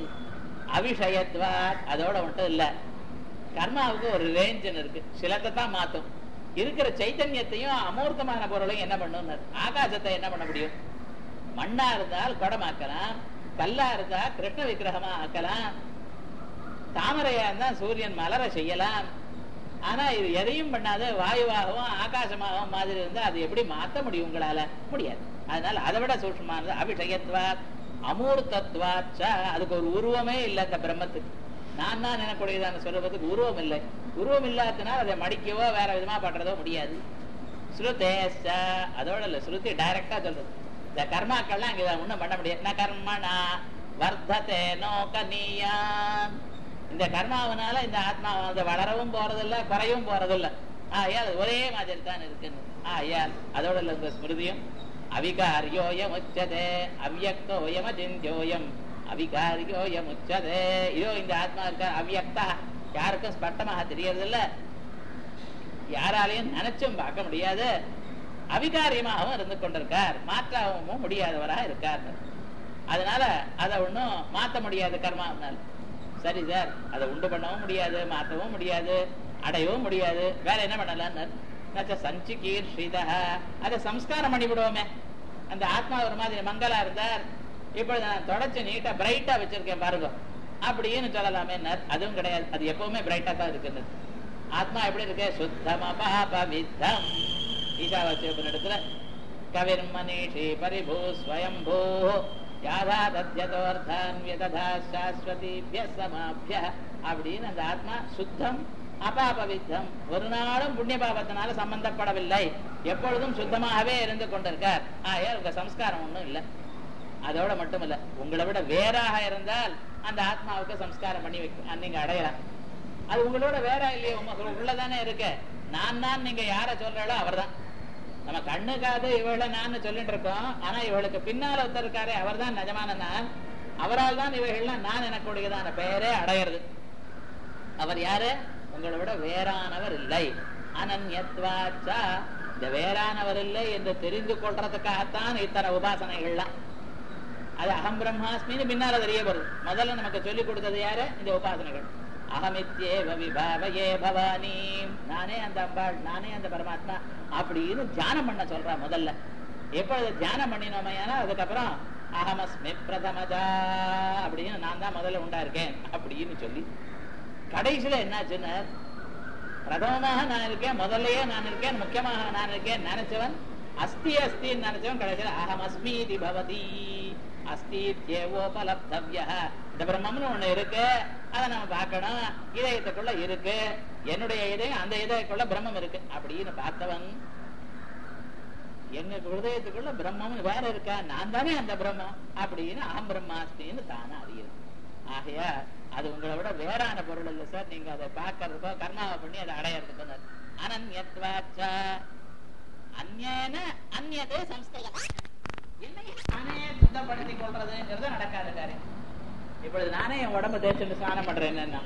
அவிஷயத்வாத் அதோட மட்டும் இல்ல கர்மாவுக்கு ஒரு ரேஞ்சுன்னு இருக்கு சிலத்தை தான் மாத்தும் இருக்கிற சைத்தன்யத்தையும் அமூர்த்தமான பொருளையும் என்ன பண்ணும் ஆகாசத்தை என்ன பண்ண முடியும் மண்ணா இருந்தால் குடமாக்கலாம் கல்லா இருந்தா கிருஷ்ண விக்கிரகமா ஆக்கலாம் தாமரையா இருந்தா சூரியன் மலர செய்யலாம் ஆனா இது எதையும் பண்ணாத வாயுவாகவும் ஆகாசமாகவும் மாதிரி இருந்தா அது எப்படி மாத்த முடியும் உங்களால முடியாது அதனால அதை விட சூட்சமானது அபிஷயத்வா அமூர்த்தத்வாச்ச அதுக்கு ஒரு உருவமே இல்லை அந்த பிரம்மத்துக்கு நான் தான் எனக்குடையதான சொல்றதுக்கு உருவம் இல்லை உருவம் இல்லாததுனால அதை மடிக்கவோ வேற விதமா பண்றதோ முடியாது ஸ்ருதேஷ அதோட இல்ல ஸ்ருதி டைரக்டா சொல்றது இந்த கர்மாக்கள்லாம் இங்க ஒண்ணும் பண்ண முடியாது ந கர்மணா வர்த்ததே நோகனியான் இந்த கர்மாவனால இந்த ஆத்மாவானது வளரவும் போறதில்ல குறையவும் போறதில்ல ஆயால் அது ஒரே மாதிரி தான் இருக்குன்னு ஆயால் அதோட இல்ல இந்த ஸ்மிருதியும் அவிகாரியோயம் உச்சதே அவ்யக்தோயம் அஜிந்தியோயம் அவிகாரியோயம் உச்சதே இதோ இந்த ஆத்மா இருக்க அவ்யக்தா யாருக்கும் ஸ்பஷ்டமாக தெரியறதில்ல யாராலையும் நினைச்சும் பார்க்க முடியாது அவிகாரியமாகவும் இருந்து கொண்டிருக்கார் மாற்றவும் முடியாதவராக இருக்கார் அதனால அதை ஒண்ணும் மாத்த முடியாது கர்மாவனால் சரி சார் அதை உண்டு பண்ணவும் முடியாது மாற்றவும் முடியாது அடையவும் முடியாது வேற என்ன பண்ணலாம் சஞ்சி கீர்ஷிதா அதை சம்ஸ்காரம் பண்ணி விடுவோமே அந்த ஆத்மா ஒரு மாதிரி மங்களா இருந்தார் இப்பொழுது நான் தொடச்சு நீட்டா பிரைட்டா வச்சிருக்கேன் பாருங்க அப்படின்னு சொல்லலாமே அதுவும் கிடையாது அது எப்பவுமே பிரைட்டா தான் இருக்குது ஆத்மா எப்படி இருக்கு சுத்தம பாபவித்தம் ஈசாவாசியப்பனிடத்துல கவிர் மனிஷி பரிபூ ஸ்வயம்பூ யாதா தத்யதோர்தான் வியததா சாஸ்வதிபிய சமாபிய அப்படின்னு அந்த ஆத்மா சுத்தம் அபாபவித்தம் ஒரு நாளும் புண்ணிய பாபத்தினால சம்பந்தப்படவில்லை எப்பொழுதும் சுத்தமாகவே இருந்து கொண்டிருக்கார் ஆயா உங்க சம்ஸ்காரம் ஒண்ணும் இல்லை அதோட மட்டும் இல்ல உங்களை விட வேறாக இருந்தால் அந்த ஆத்மாவுக்கு சம்ஸ்காரம் பண்ணி வைக்க நீங்க அடையலாம் அது உங்களோட வேற இல்லையே உங்க உள்ளதானே இருக்க நான் தான் நீங்க யார சொல்றாளோ அவர்தான் நம்ம கண்ணு காது இவளை நான் சொல்லிட்டு இருக்கோம் ஆனா இவளுக்கு பின்னால ஒருத்தர் இருக்காரே அவர் தான் நிஜமான நான் அவரால் தான் இவைகள்லாம் நான் எனக்குடையதான பெயரே அடையிறது அவர் யாரு உங்களை விட வேறானவர் இல்லை அனன்யத்வாச்சா இந்த வேறானவர் இல்லை என்று தெரிந்து கொள்றதுக்காகத்தான் இத்தனை உபாசனைகள்லாம் அது அகம் பிரம்மாஸ்மின்னு பின்னால தெரிய வருது முதல்ல நமக்கு சொல்லிக் கொடுத்தது யாரு இந்த உபாசனைகள் அகமித்யேவ விபாவையே பவானி நானே அந்த அம்பாள் நானே அந்த பரமாத்மா அப்படின்னு தியானம் பண்ண சொல்றா முதல்ல எப்பொழுது தியானம் பண்ணினோமையானா அதுக்கப்புறம் அகமஸ்மி பிரதமஜா அப்படின்னு நான் தான் முதல்ல உண்டா இருக்கேன் அப்படின்னு சொல்லி கடைசியில என்னாச்சுன்னு பிரதமமாக நான் இருக்கேன் முதல்லயே நான் இருக்கேன் முக்கியமாக நான் இருக்கேன் நினைச்சவன் அஸ்தி அஸ்தின்னு நினைச்சவன் கடைசியில அகம் அஸ்மீதி பவதி அஸ்தித்யேவோபலப்தவ்ய இந்த பிரம்மம்னு ஒண்ணு இருக்கு அதை நம்ம பார்க்கணும் இதயத்துக்குள்ள இருக்கு என்னுடைய இதயம் அந்த இதயத்துக்குள்ள பிரம்மம் இருக்கு அப்படின்னு பார்த்தவன் எங்க ஹிருதயத்துக்குள்ள பிரம்மம்னு வேற இருக்கா நான் தானே அந்த பிரம்மம் அப்படின்னு அகம் பிரம்மாஸ்தின்னு தானே அறியுது ஆகையா அது உங்களை விட வேறான பொருள் இல்லை சார் நீங்க அதை பார்க்கறதுக்கோ கர்மாவை பண்ணி அதை அடையறதுக்கோ அனன்யத்வாச்சா அந்நேன அந்நதே சம்ஸ்கிருதம் என்னைய நானே சுத்தப்படுத்திக் கொள்றதுங்கிறது நடக்காத காரியம் இப்பொழுது நானே என் உடம்ப தேய்ச்சிட்டு ஸ்நானம் பண்றேன் என்னன்னா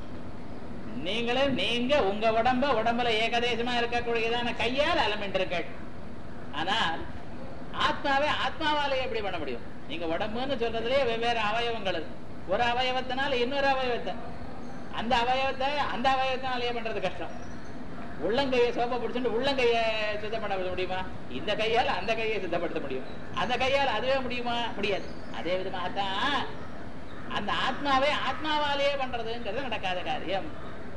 நீங்களே நீங்க உங்க உடம்ப உடம்புல ஏகதேசமா இருக்கக்கூடியதான கையால் அலமின்றிருக்கள் ஆனால் ஆத்மாவே ஆத்மாவாலே எப்படி பண்ண முடியும் நீங்க உடம்புன்னு சொல்றதுலயே வெவ்வேறு அவயவங்கள் இருக்கு ஒரு அவயவத்தினால இன்னொரு அவயவத்தை அந்த அவயவத்தை அந்த அவயவத்தினாலேயே பண்றது கஷ்டம் உள்ளங்கையை சோப்பை பிடிச்சிட்டு உள்ளங்கையை சுத்தப்படுத்த முடியுமா இந்த கையால் அந்த கையை சுத்தப்படுத்த முடியும் அந்த கையால் அதுவே முடியுமா முடியாது அதே விதமாகத்தான் அந்த ஆத்மாவே ஆத்மாவாலேயே பண்றதுங்கிறது நடக்காத காரியம்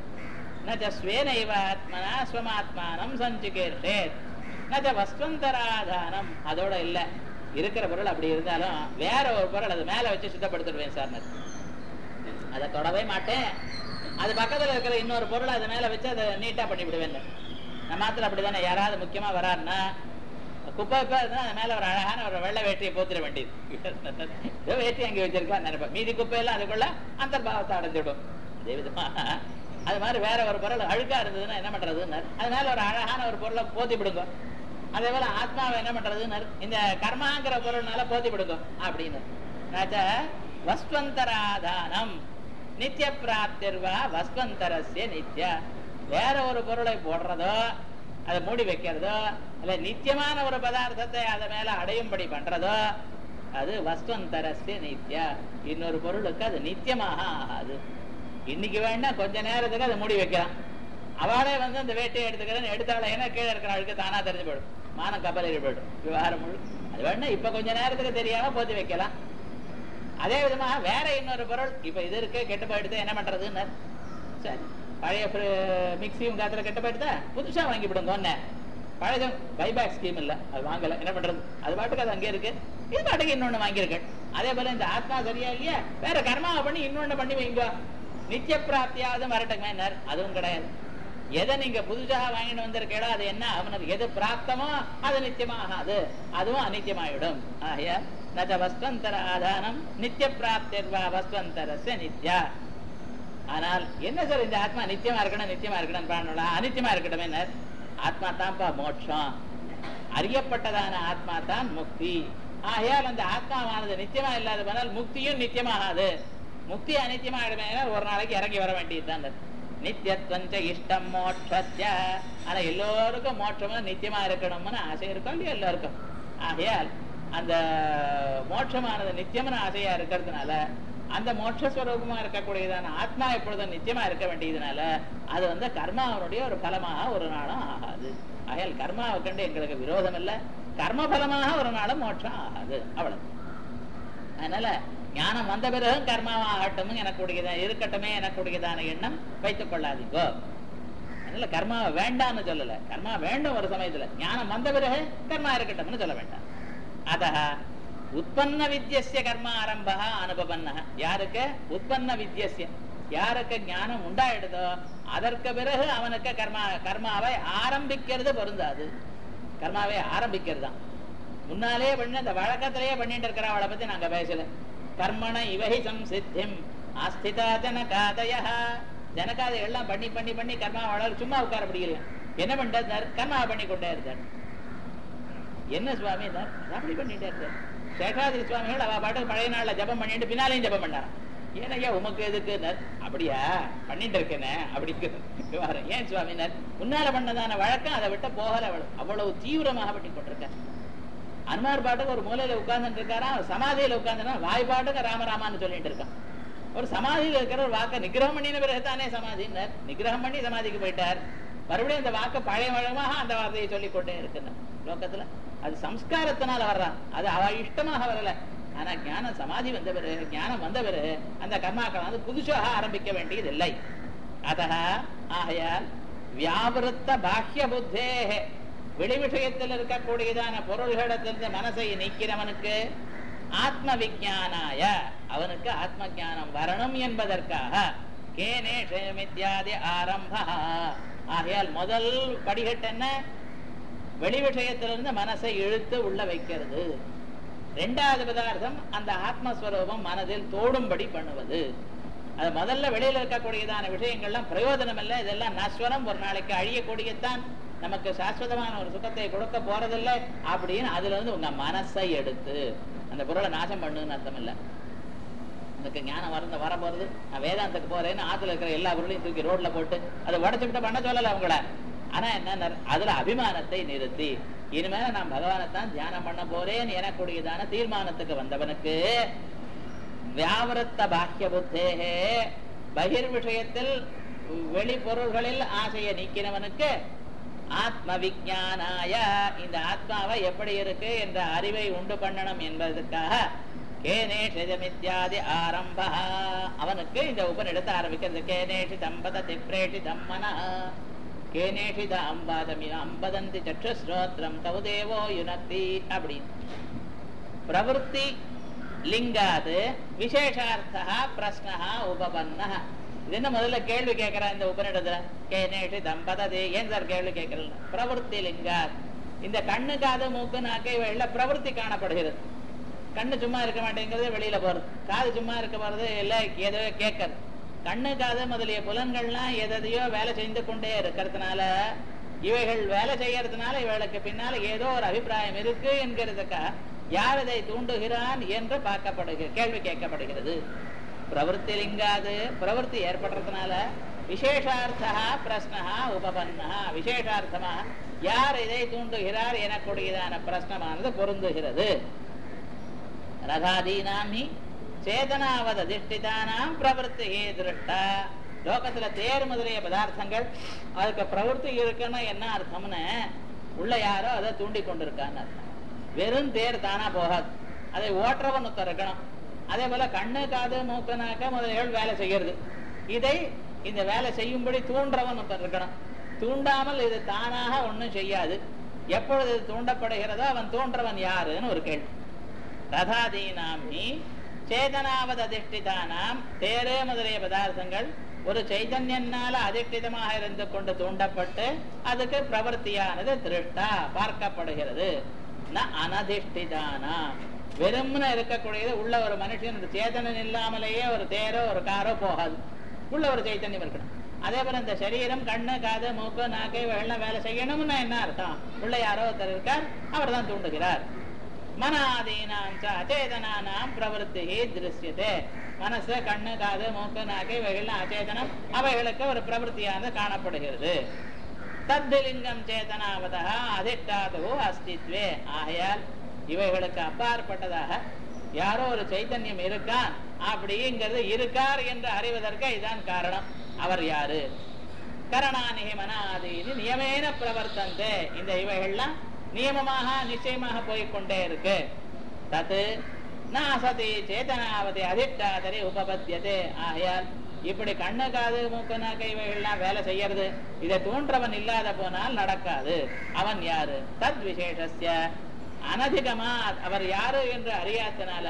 நஸ்வேனைவ ஆத்மனா ஸ்வமாத்மானம் சஞ்சுகேஷேத் நச்ச வஸ்வந்தராதானம் அதோட இல்ல இருக்கிற பொருள் அப்படி இருந்தாலும் வேற ஒரு பொருள் அது மேல வச்சு சுத்தப்படுத்திடுவேன் சார் அதை தொடவே மாட்டேன் அது பக்கத்துல இருக்கிற இன்னொரு பொருள் அது மேல வச்சு அதை நீட்டா பண்ணி விடுவேன் நம்ம மாத்திரம் அப்படிதானே யாராவது முக்கியமா வராருன்னா குப்பை குப்பை இருந்தா அது மேல ஒரு அழகான ஒரு வெள்ளை வேட்டியை போத்திர வேண்டியது ஏதோ வேட்டி அங்கே வச்சிருக்கா நினைப்பேன் மீதி குப்பையெல்லாம் அதுக்குள்ள அந்தர்பாவத்தை அடைஞ்சிடும் அதே விதமா அது மாதிரி வேற ஒரு பொருள் அழுக்கா இருந்ததுன்னா என்ன பண்றதுன்னு அதனால ஒரு அழகான ஒரு பொருளை போத்தி விடுங்க அதே போல ஆத்மாவை என்ன பண்றதுன்னு இந்த கர்மாங்கிற பொருள்னால போத்தி விடுங்க அப்படின்னு வஸ்வந்தராதானம் நித்திய பிராப்திர்வா வஸ்வந்தரஸ்ய நித்ய வேற ஒரு பொருளை போடுறதோ அதை மூடி வைக்கிறதோ இல்ல நித்தியமான ஒரு பதார்த்தத்தை அதை மேல அடையும்படி பண்றதோ அது வஸ்வந்தரஸ்ய நித்யா இன்னொரு பொருளுக்கு அது நித்தியமாக ஆகாது இன்னைக்கு வேணா கொஞ்ச நேரத்துக்கு அதை மூடி வைக்கலாம் அவளே வந்து அந்த வேட்டையை எடுத்துக்கிறேன்னு எடுத்தால ஏன்னா கீழே இருக்கிற ஆளுக்கு தானா தெரிஞ்சு போயிடும் மானம் கப்பல் ஏறி போயிடும் விவகாரம் முழு அது வேணா இப்ப கொஞ்ச நேரத்துக்கு தெரியாம போத்தி வைக்கலாம் அதே விதமா வேற இன்னொரு பொருள் இப்ப இது இருக்கு கெட்டு போயிடுது என்ன பண்றதுன்னு சரி பழைய மிக்சியும் காத்துல கெட்ட போயிட்டுதா புதுசா வாங்கி விடுங்க ஒன்ன பழைய பைபேக் ஸ்கீம் இல்ல அது வாங்கல என்ன பண்றது அது பாட்டுக்கு அது அங்கே இருக்கு இது பாட்டுக்கு இன்னொன்னு வாங்கியிருக்கேன் அதே போல இந்த ஆத்மா சரியா இல்லையா வேற கர்மாவை பண்ணி இன்னொன்னு பண்ணி வைங்க நித்திய பிராப்தியாவது வரட்டுமே அதுவும் கிடையாது எதை நீங்க புதுசாக வாங்கிட்டு வந்திருக்கீங்களோ அது என்ன அவனுக்கு எது பிராப்தமோ அது நித்தியமாகாது அதுவும் அநித்தியமாயிடும் ஆகிய நச்ச வஸ்வந்தர ஆதானம் நித்திய பிராப்திர்வா வஸ்வந்தரஸ்ய நித்யா ஆனால் என்ன சார் இந்த ஆத்மா நித்தியமா இருக்கணும் நித்தியமா இருக்கணும் பிராணங்களா அனித்தியமா இருக்கட்டும் ஆத்மா தான்ப்பா மோட்சம் அறியப்பட்டதான ஆத்மா தான் முக்தி ஆகையால் அந்த ஆத்மாவானது நித்தியமா இல்லாத போனால் முக்தியும் நித்தியமாகாது முக்தி அனித்தியமாகிடுமே ஒரு நாளைக்கு இறங்கி வர வேண்டியதுதான் நித்தியத்வஞ்ச இஷ்டம் மோட்சஸ்ய ஆனா எல்லோருக்கும் மோட்சமும் நித்தியமா இருக்கணும்னு ஆசை இருக்கும் இல்லையா எல்லாருக்கும் ஆகையால் அந்த மோட்சமானது நித்தியம்னு ஆசையா இருக்கிறதுனால அந்த மோட்சஸ்வரூபமா இருக்கக்கூடியதான ஆத்மா எப்பொழுதும் நித்தியமா இருக்க வேண்டியதுனால அது வந்து கர்மாவனுடைய ஒரு பலமாக ஒரு நாளும் ஆகாது ஆகையால் கர்மாவை கண்டு எங்களுக்கு விரோதம் இல்லை கர்ம பலமாக ஒரு நாளும் மோட்சம் ஆகாது அவ்வளவு அதனால ஞானம் வந்த பிறகும் கர்மாவாகட்டும் எனக்கூடியதான் இருக்கட்டுமே எனக்கூடியதான எண்ணம் வைத்துக் கொள்ளாதீங்கோ அதனால கர்மாவை வேண்டாம்னு சொல்லல கர்மா வேண்டும் ஒரு சமயத்துல ஞானம் வந்த பிறகு கர்மா இருக்கட்டும்னு சொல்ல வேண்டாம் அத உற்பன்ன வித்தியசிய கர்ம ஆரம்ப அனுபவன்ன யாருக்கு உற்பன்ன வித்தியசிய யாருக்கு ஞானம் உண்டாயிடுதோ அதற்கு பிறகு அவனுக்கு கர்மா கர்மாவை ஆரம்பிக்கிறது பொருந்தாது கர்மாவை ஆரம்பிக்கிறது தான் முன்னாலே பண்ணி அந்த வழக்கத்திலேயே பண்ணிட்டு இருக்கிற அவளை பத்தி நாங்க பேசல கர்மண இவகி சம்சித்திம் ஆஸ்திதா ஜனகாதய ஜனகாதை எல்லாம் பண்ணி பண்ணி பண்ணி கர்மா வளர் சும்மா உட்கார முடியல என்ன பண்றார் கர்மா பண்ணி கொண்டே இருந்தார் என்ன சுவாமி அப்படி பண்ணிட்டே இருந்தார் சேஷாதிரி சுவாமிகள் அவ பாட்டு பழைய நாள்ல ஜபம் பண்ணிட்டு பின்னாலையும் ஜபம் பண்ணாராம் ஏன் ஐயா உமக்கு எதுக்கு அப்படியா பண்ணிட்டு இருக்கேனே அப்படி ஏன் சுவாமினர் முன்னால பண்ணதான வழக்கம் அதை விட்ட போகல அவ்வளவு தீவிரமாக பண்ணி கொண்டிருக்க அனுமார் பாட்டுக்கு ஒரு மூலையில உட்கார்ந்துட்டு இருக்காரா சமாதியில உட்கார்ந்துனா வாய் பாட்டுக்கு ராமராமான்னு சொல்லிட்டு இருக்கான் ஒரு சமாதியில இருக்கிற ஒரு வாக்க நிகிரகம் பண்ணின பிறகு தானே சமாதினர் நிகிரகம் பண்ணி சமாதிக்கு போயிட்டார் மறுபடியும் அந்த வாக்க பழைய வழமாக அந்த வார்த்தையை சொல்லிக் கொண்டே இருக்குன்னு லோகத்துல அது சம்ஸ்காரத்தினால வர்றான் அது அவ இஷ்டமாக வரல ஆனா ஞானம் சமாதி வந்த பிறகு ஞானம் வந்த பிறகு அந்த கர்மாக்கள் வந்து புதுசாக ஆரம்பிக்க வேண்டியது இல்லை அத ஆகையால் வியாபிருத்த பாஹ்ய புத்தே வெளி விஷயத்தில் இருக்கக்கூடியதான பொருள்களிடத்திலிருந்து மனசை நீக்கிறவனுக்கு ஆத்ம விஜானாய அவனுக்கு ஆத்ம ஜானம் வரணும் என்பதற்காக கேனேஷமித்யாதி ஆரம்ப ஆகையால் முதல் படிகட்டு என்ன வெளி விஷயத்திலிருந்து மனசை இழுத்து உள்ள வைக்கிறது ரெண்டாவது பதார்த்தம் அந்த ஆத்மஸ்வரூபம் மனதில் தோடும்படி பண்ணுவது அது முதல்ல வெளியில இருக்கக்கூடியதான விஷயங்கள்லாம் பிரயோஜனம் இல்லை இதெல்லாம் நஸ்வரம் ஒரு நாளைக்கு அழியக்கூடியதான் நமக்கு சாஸ்வதமான ஒரு சுகத்தை கொடுக்க போறதில்லை அப்படின்னு அதுல இருந்து உங்க மனசை எடுத்து அந்த பொருளை நாசம் பண்ணுன்னு அர்த்தம் இல்லை எனக்கு ஞானம் வரந்த வர போறது நான் வேதாந்தத்துக்கு போறேன்னு ஆத்துல இருக்கிற எல்லா பொருளையும் தூக்கி ரோட்ல போட்டு அதை உடச்சுக்கிட்ட பண்ண சொல்லல அவங்கள ஆனா என்ன அதுல அபிமானத்தை நிறுத்தி இனிமேல நான் பகவானைத்தான் தியானம் பண்ண போறேன் எனக்கூடியதான தீர்மானத்துக்கு வந்தவனுக்கு வியாவரத்த பாக்கிய புத்தேகே பகிர் விஷயத்தில் வெளி பொருள்களில் ஆசையை நீக்கினவனுக்கு ஆத்ம விஜானாய இந்த ஆத்மாவை எப்படி இருக்கு என்ற அறிவை உண்டு பண்ணணும் என்பதற்காக கேனேஷிதமித்யாதி ஆரம்ப அவனுக்கு இந்த உபநிடத்தை ஆரம்பிக்கிறது கேனேஷி தம்பத திப்ரேஷி தம்மன கேனேஷித அம்பாதமி அம்பதந்தி சற்றுஸ்ரோத்திரம் தவுதேவோ யுனக்தி அப்படின்னு பிரவருத்தி லிங்காது விசேஷார்த்தா பிரஸ்னா உபபன்ன இது என்ன முதல்ல கேள்வி கேட்கிறா இந்த உபநிடத்துல கேனேஷி தம்பதே ஏன் சார் கேள்வி கேட்கறது பிரவருத்தி லிங்காத் இந்த கண்ணு காது மூக்கு நாக்கை வெள்ள பிரவருத்தி காணப்படுகிறது கண்ணு சும்மா இருக்க மாட்டேங்கிறது வெளியில போறது காது சும்மா இருக்க போறது எல்லாம் ஏதோ கேட்கறது கண்ணு காது முதலிய புலன்கள்லாம் எதையோ வேலை செய்து கொண்டே இருக்கிறதுனால இவைகள் வேலை செய்யறதுனால இவளுக்கு பின்னால ஏதோ ஒரு அபிப்பிராயம் இருக்கு என்கிறதுக்கா யார் இதை தூண்டுகிறான் என்று பார்க்கப்படுகிறது கேள்வி கேட்கப்படுகிறது பிரவருத்தி லிங்காது பிரவருத்தி ஏற்படுறதுனால விசேஷார்த்தா பிரஸ்னா உபபன்னா விசேஷார்த்தமா யார் இதை தூண்டுகிறார் எனக்கூடியதான பிரश्னமானது பொருந்துகிறது ரதாதீனாம் ஹி சேதனாவத திஷ்டிதானாம் பிரவருத்தி திருஷ்டா லோகத்துல தேர் முதலிய பதார்த்தங்கள் அதுக்கு பிரவருத்தி இருக்குன்னா என்ன அர்த்தம்னு உள்ள யாரோ அதை தூண்டி கொண்டிருக்கான்னு அர்த்தம் வெறும் தேர் தானா போகாது அதை ஓட்டுறவன் ஒருத்தர் இருக்கணும் அதே போல கண்ணு காது மூக்கு நாக்க முதலிகள் வேலை செய்யறது இதை இந்த வேலை செய்யும்படி தூண்டுறவன் ஒருத்தன் இருக்கணும் தூண்டாமல் இது தானாக ஒண்ணும் செய்யாது எப்பொழுது இது தூண்டப்படுகிறதோ அவன் தூண்டுறவன் யாருன்னு ஒரு கேள்வி ரதாதீனாம் ஹி சேதனாவத அதிஷ்டிதானாம் தேரே முதலிய பதார்த்தங்கள் ஒரு சைதன்யனால அதிஷ்டிதமாக இருந்து கொண்டு தூண்டப்பட்டு அதுக்கு பிரவர்த்தியானது திருஷ்டா பார்க்கப்படுகிறது ந அனதிஷ்டிதானா வெறும்னு இருக்கக்கூடியது உள்ள ஒரு மனுஷன் இந்த சேதனன் இல்லாமலேயே ஒரு தேரோ ஒரு காரோ போகாது உள்ள ஒரு சைத்தன்யம் இருக்கணும் அதே போல இந்த சரீரம் கண்ணு காது மூக்கு நாக்கை வெள்ளம் வேலை செய்யணும்னா என்ன அர்த்தம் உள்ள யாரோ ஒருத்தர் இருக்கார் அவர் தான் தூண்டுகிறார் மனாதீனாம் ச அச்சேதனானாம் பிரவருத்தி திருஷ்யதே மனசு கண்ணு காது மூக்கு நாக்கை இவைகள்லாம் அச்சேதனம் அவைகளுக்கு ஒரு பிரவருத்தியானது காணப்படுகிறது தத்திலிங்கம் சேதனாவதா அதிஷ்டாதோ அஸ்தித்வே ஆகையால் இவைகளுக்கு அப்பாற்பட்டதாக யாரோ ஒரு சைத்தன்யம் இருக்கான் அப்படிங்கிறது இருக்கார் என்று அறிவதற்கு இதுதான் காரணம் அவர் யாரு கரணானிகி மனாதீனி நியமேன பிரவர்த்தந்தே இந்த இவைகள்லாம் நியமமாக நிச்சயமாக போய்க்கொண்டே இருக்கு தத்து நாசதி சேதனாவதி அதிஷ்டாதரி உபபத்தியதே ஆகையால் இப்படி கண்ணு காது மூக்கு நாக்கு இவைகள்லாம் வேலை செய்யறது இதை தூண்டுறவன் இல்லாத போனால் நடக்காது அவன் யாரு தத் விசேஷஸ்ய அனதிகமா அவர் யாரு என்று அறியாதனால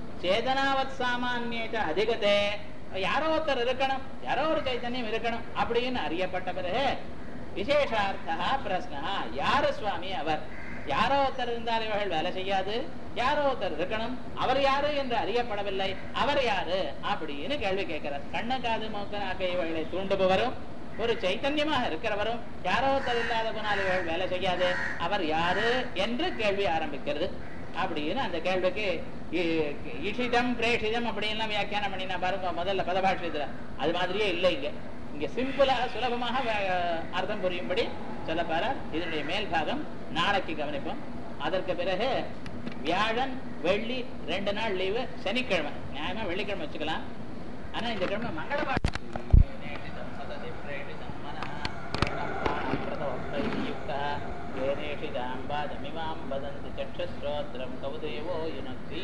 சேதனாவத் சாமானியத அதிகதே யாரோ ஒருத்தர் இருக்கணும் யாரோ ஒரு சைத்தன்யம் இருக்கணும் அப்படின்னு அறியப்பட்ட பிறகு விசேஷார்த்தா பிரஸ்னா யாரு சுவாமி அவர் யாரோ ஒருத்தர் இருந்தால் இவர்கள் வேலை செய்யாது யாரோ ஒருத்தர் இருக்கணும் அவர் யாரு என்று அறியப்படவில்லை அவர் யாரு அப்படின்னு கேள்வி கேட்கிறார் கண்ணு காது மூக்கு நாக்கு இவர்களை தூண்டுபவரும் ஒரு சைத்தன்யமாக இருக்கிறவரும் யாரோ ஒருத்தர் இல்லாத போனால் இவர்கள் வேலை செய்யாது அவர் யாரு என்று கேள்வி ஆரம்பிக்கிறது அப்படின்னு அந்த கேள்விக்கு இ- இஷிதம் பிரேஷிதம் அப்படின்லாம் வியாக்கியானம் பண்ணினா பாருங்க முதல்ல பதபாஷத்துல அது மாதிரியே இல்லை இங்க இங்க சிம்பிளாக சுலபமாக வே- அர்த்தம் புரியும்படி சொல்லப்பார இதனுடைய மேல் பாகம் நாளைக்கு கவனிப்போம் அதற்கு பிறகு வியாழன் வெள்ளி ரெண்டு நாள் லீவு சனிக்கிழமை நியாயமா வெள்ளிக்கிழமை வச்சுக்கலாம் ஆனா இந்த கிழமை மங்களவாரம் நேஷிதம் சததி பிரேஷிதம் மனः ஏனம் பிராணம் பிரதோக்தைர்யுக்தः ஏனேஷிதாம் பாதமிமாம் வதந்தி चक्षुश्रोत्रं कवदेवो युनक्ति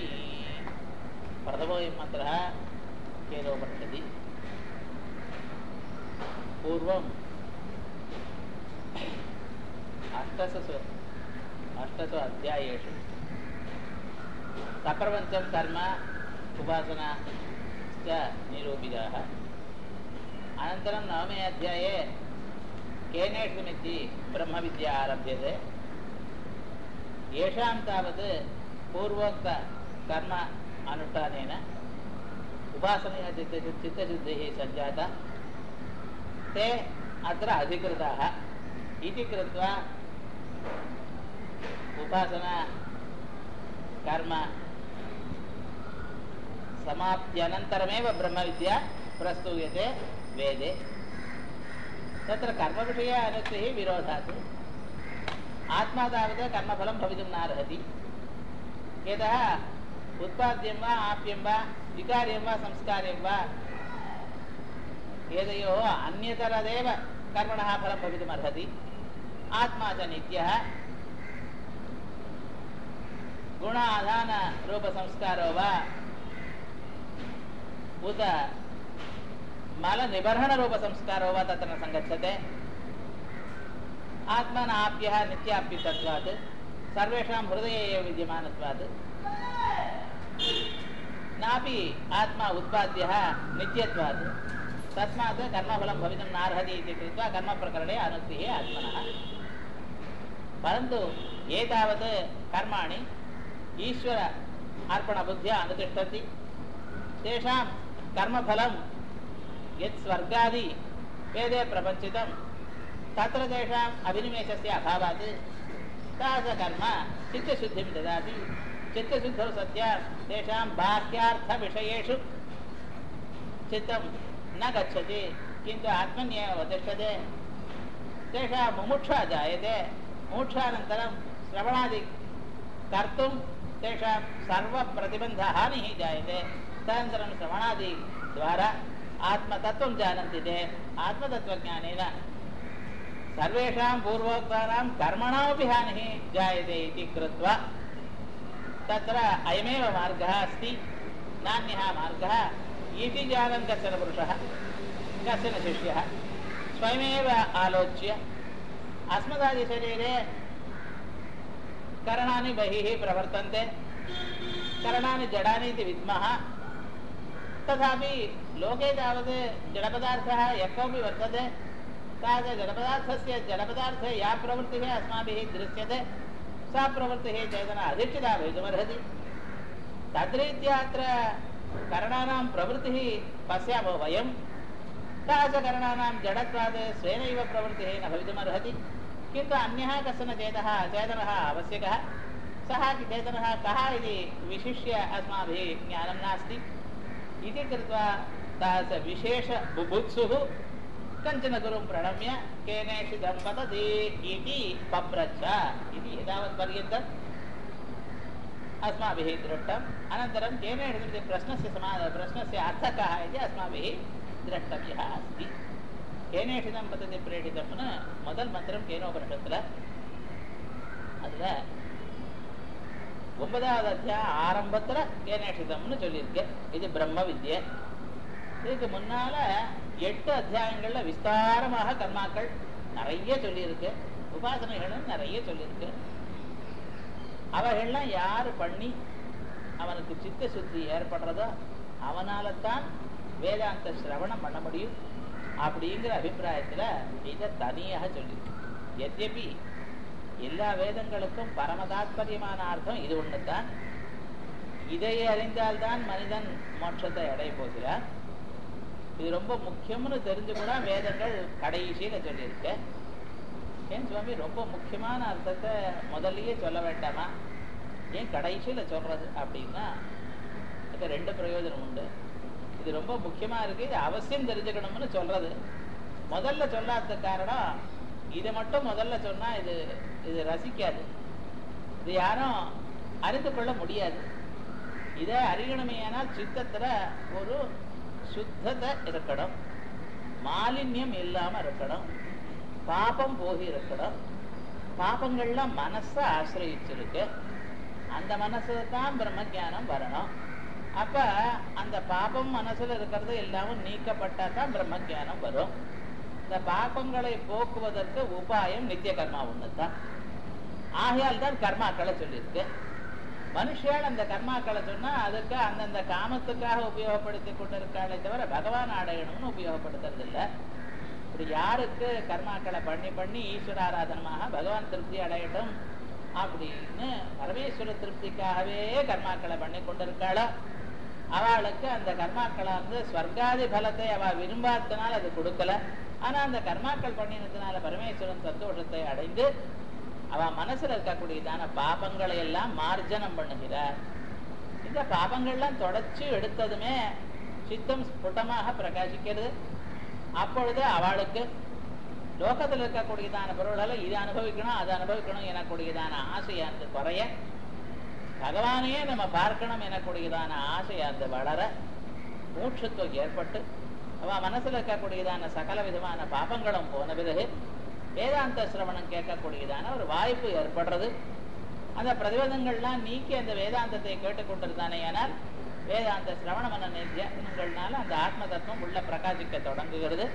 प्रथमोऽयं मन्त्रः केनोपनिषदि पूर्वम् अष्टसु अष्टसु अध्यायेषु सप्रपञ्चं कर्म उपासना च निरूपिताः अनन्तरं नवमे अध्याये केनेषुमिति ब्रह्मविद्या आरभ्यते येषां तावत् पूर्वोक्तकर्म अनुष्ठानेन उपासनया चित्त चित्तशुद्धिः सञ्जाता ते अत्र अधिकृताः इति कृत्वा उपासना कर्म समाप्त्यनन्तरमेव ब्रह्मविद्या प्रस्तूयते वेदे तत्र कर्मविषये अनुक्तिः विरोधात् आत्मा तावत् कर्मफलं भवितुं नार्हति यतः उत्पाद्यं वा आप्यं वा विकार्यं वा संस्कार्यं वा एतयोः अन्यतरदेव कर्मणः फलं भवितुमर्हति आत्मा च नित्यः गुणाधानरूपसंस्कारो वा उत मलनिबर्हणरूपसंस्कारो वा तत्र न सङ्गच्छते आत्मनाप्यः नित्याप्यतत्वात् सर्वेषां हृदये एव विद्यमानत्वात् नापि आत्मा उत्पाद्यः नित्यत्वात् तस्मात् कर्मफलं भवितुं नार्हति इति कृत्वा कर्मप्रकरणे अनुक्तिः आत्मनः परन्तु एतावत् कर्माणि ईश्वर अर्पणबुद्ध्या अनुतिष्ठन्ति तेषां कर्मफलं यत् स्वर्गादि वेदे प्रपञ्चितं तत्र तेषाम् अभिनिवेशस्य अभावात् तादृशकर्म चित्तशुद्धिं ददाति चित्तशुद्धौ सत्या तेषां बाह्यार्थविषयेषु चित्तं न गच्छति किन्तु आत्मन्येव तिष्ठते तेषां मुमुक्षा जायते मुमुक्षानन्तरं श्रवणादि कर्तुं तेषां सर्वप्रतिबन्धहानिः जायते तदनन्तरं श्रवणादिद्वारा आत्मतत्त्वं जानन्ति ते आत्मतत्त्वज्ञानेन सर्वेषां पूर्वोक्तानां कर्मणामपि हानिः जायते इति कृत्वा तत्र अयमेव मार्गः अस्ति नान्यः मार्गः इति जानन् कश्चन पुरुषः कश्चन शिष्यः स्वयमेव आलोच्य अस्मदादिशरीरे करणानि बहिः प्रवर्तन्ते करणानि जडानि इति विद्मः तथापि लोके तावत् जडपदार्थः यः कोऽपि वर्तते तावत् जडपदार्थस्य जडपदार्थे या प्रवृत्तिः अस्माभिः दृश्यते सा प्रवृत्तिः चेतना अधिष्ठिता भवितुमर्हति तद्रीत्या अत्र करणानां प्रवृत्तिः पश्यामो वयं तादृशकरणानां जडत्वात् स्वेनैव प्रवृत्तिः न भवितुमर्हति किन्तु अन्यः कश्चन चेतः चेतनः आवश्यकः सः चेतनः कः इति विशिष्य अस्माभिः ज्ञानं नास्ति इति कृत्वा तादृशविशेषबुभुत्सुः कञ्चन गुरुं प्रणम्य केनेषिदं वदति इति पप्रच्छ इति एतावत्पर्यन्तम् अस्माभिः दृष्टम् अनन्तरं केन इति प्रश्नस्य समा प्रश्नस्य अर्थः कः इति अस्माभिः द्रष्टव्यः अस्ति கேனேஷிதம் பத்ததி பிரேடிதம்னு முதல் மந்திரம் கேனோபனிஷத்துல அதுல ஒன்பதாவது அத்தியாயம் ஆரம்பத்துல கேனேஷிதம்னு சொல்லியிருக்கு இது பிரம்ம வித்யை இதுக்கு முன்னால எட்டு அத்தியாயங்கள்ல விஸ்தாரமாக கர்மாக்கள் நிறைய சொல்லியிருக்கு உபாசனைகளும் நிறைய சொல்லியிருக்கு அவைகள்லாம் யாரு பண்ணி அவனுக்கு சித்த சுத்தி ஏற்படுறதோ அவனால தான் வேதாந்த சிரவணம் பண்ண முடியும் அப்படிங்கிற அபிப்பிராயத்துல இதை தனியாக சொல்லியிருக்கு எத்யபி எல்லா வேதங்களுக்கும் பரம தாத்பரியமான அர்த்தம் இது ஒண்ணுதான் இதை அறிந்தால்தான் மனிதன் மோட்சத்தை அடைய போகிறார் இது ரொம்ப முக்கியம்னு தெரிஞ்சு கூட வேதங்கள் கடைசியில சொல்லியிருக்கு ஏன் சுவாமி ரொம்ப முக்கியமான அர்த்தத்தை முதல்லயே சொல்ல வேண்டாமா ஏன் கடைசியில சொல்றது அப்படின்னா இதுக்கு ரெண்டு பிரயோஜனம் உண்டு இது ரொம்ப முக்கியமா இருக்கு இது அவசியம் தெரிஞ்சுக்கணும்னு சொல்றது முதல்ல சொல்லாத காரணம் இதை மட்டும் முதல்ல சொன்னா இது இது ரசிக்காது இது யாரும் அறிந்து கொள்ள முடியாது இதை அறியணுமேயானால் சித்தத்துல ஒரு சுத்தத்தை இருக்கணும் மாலின்யம் இல்லாம இருக்கணும் பாபம் போகி இருக்கணும் பாபங்கள்லாம் மனசை ஆசிரயிச்சிருக்கு அந்த மனசுல தான் பிரம்ம ஜானம் வரணும் அப்ப அந்த பாபம் மனசுல இருக்கிறது எல்லாமும் நீக்கப்பட்டா தான் பிரம்ம ஜானம் வரும் இந்த பாபங்களை போக்குவதற்கு உபாயம் நித்திய கர்மா ஒண்ணுதான் ஆகையால் தான் கர்மாக்களை சொல்லியிருக்கு மனுஷியால் அந்த கர்மாக்களை சொன்னா அதுக்கு அந்தந்த காமத்துக்காக உபயோகப்படுத்தி கொண்டிருக்காளே தவிர பகவான் அடையணும்னு உபயோகப்படுத்துறது இல்லை இப்படி யாருக்கு கர்மாக்களை பண்ணி பண்ணி ஈஸ்வர ஆராதனமாக பகவான் திருப்தி அடையட்டும் அப்படின்னு பரமேஸ்வர திருப்திக்காகவே கர்மாக்களை பண்ணி கொண்டிருக்காளோ அவளுக்கு அந்த கர்மாக்களை வந்து ஸ்வர்காதி பலத்தை அவ விரும்பாதனால அது கொடுக்கல ஆனா அந்த கர்மாக்கள் பண்ணினதுனால பரமேஸ்வரன் சந்தோஷத்தை அடைந்து அவ மனசுல இருக்கக்கூடியதான பாபங்களை எல்லாம் மார்ஜனம் பண்ணுகிறார் இந்த பாபங்கள்லாம் தொடச்சு எடுத்ததுமே சித்தம் ஸ்புட்டமாக பிரகாசிக்கிறது அப்பொழுது அவளுக்கு லோகத்தில் இருக்கக்கூடியதான பொருள்களை இது அனுபவிக்கணும் அது அனுபவிக்கணும் எனக்கூடியதான ஆசையானது குறைய பகவானையே நம்ம பார்க்கணும் எனக்கூடியதான ஆசையானது வளர மூச்சுத்துவம் ஏற்பட்டு அவ மனசுல இருக்கக்கூடியதான சகல விதமான பாபங்களும் போன பிறகு வேதாந்த சிரவணம் கேட்கக்கூடியதான ஒரு வாய்ப்பு ஏற்படுறது அந்த பிரதிபதங்கள்லாம் நீக்கி அந்த வேதாந்தத்தை கேட்டுக்கொண்டிருந்தானே ஆனால் வேதாந்த சிரவண மன நித்தியங்கள்னால அந்த ஆத்ம தத்துவம் உள்ள பிரகாசிக்க தொடங்குகிறது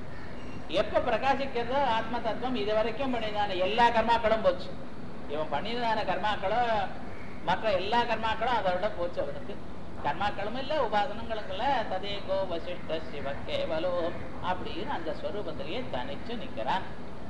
எப்ப பிரகாசிக்கிறதோ ஆத்ம தத்துவம் இது வரைக்கும் பண்ணிதான எல்லா கர்மாக்களும் போச்சு இவன் பண்ணியதான கர்மாக்களும் மற்ற எல்லா கர்மாக்களும் அதோட போச்சு அவனுக்கு கர்மாக்களும் இல்ல உபாசனங்களும் இல்ல ததேகோ வசிஷ்ட சிவ கேவலோ அப்படின்னு அந்த ஸ்வரூபத்திலேயே தனிச்சு நிக்கிறான்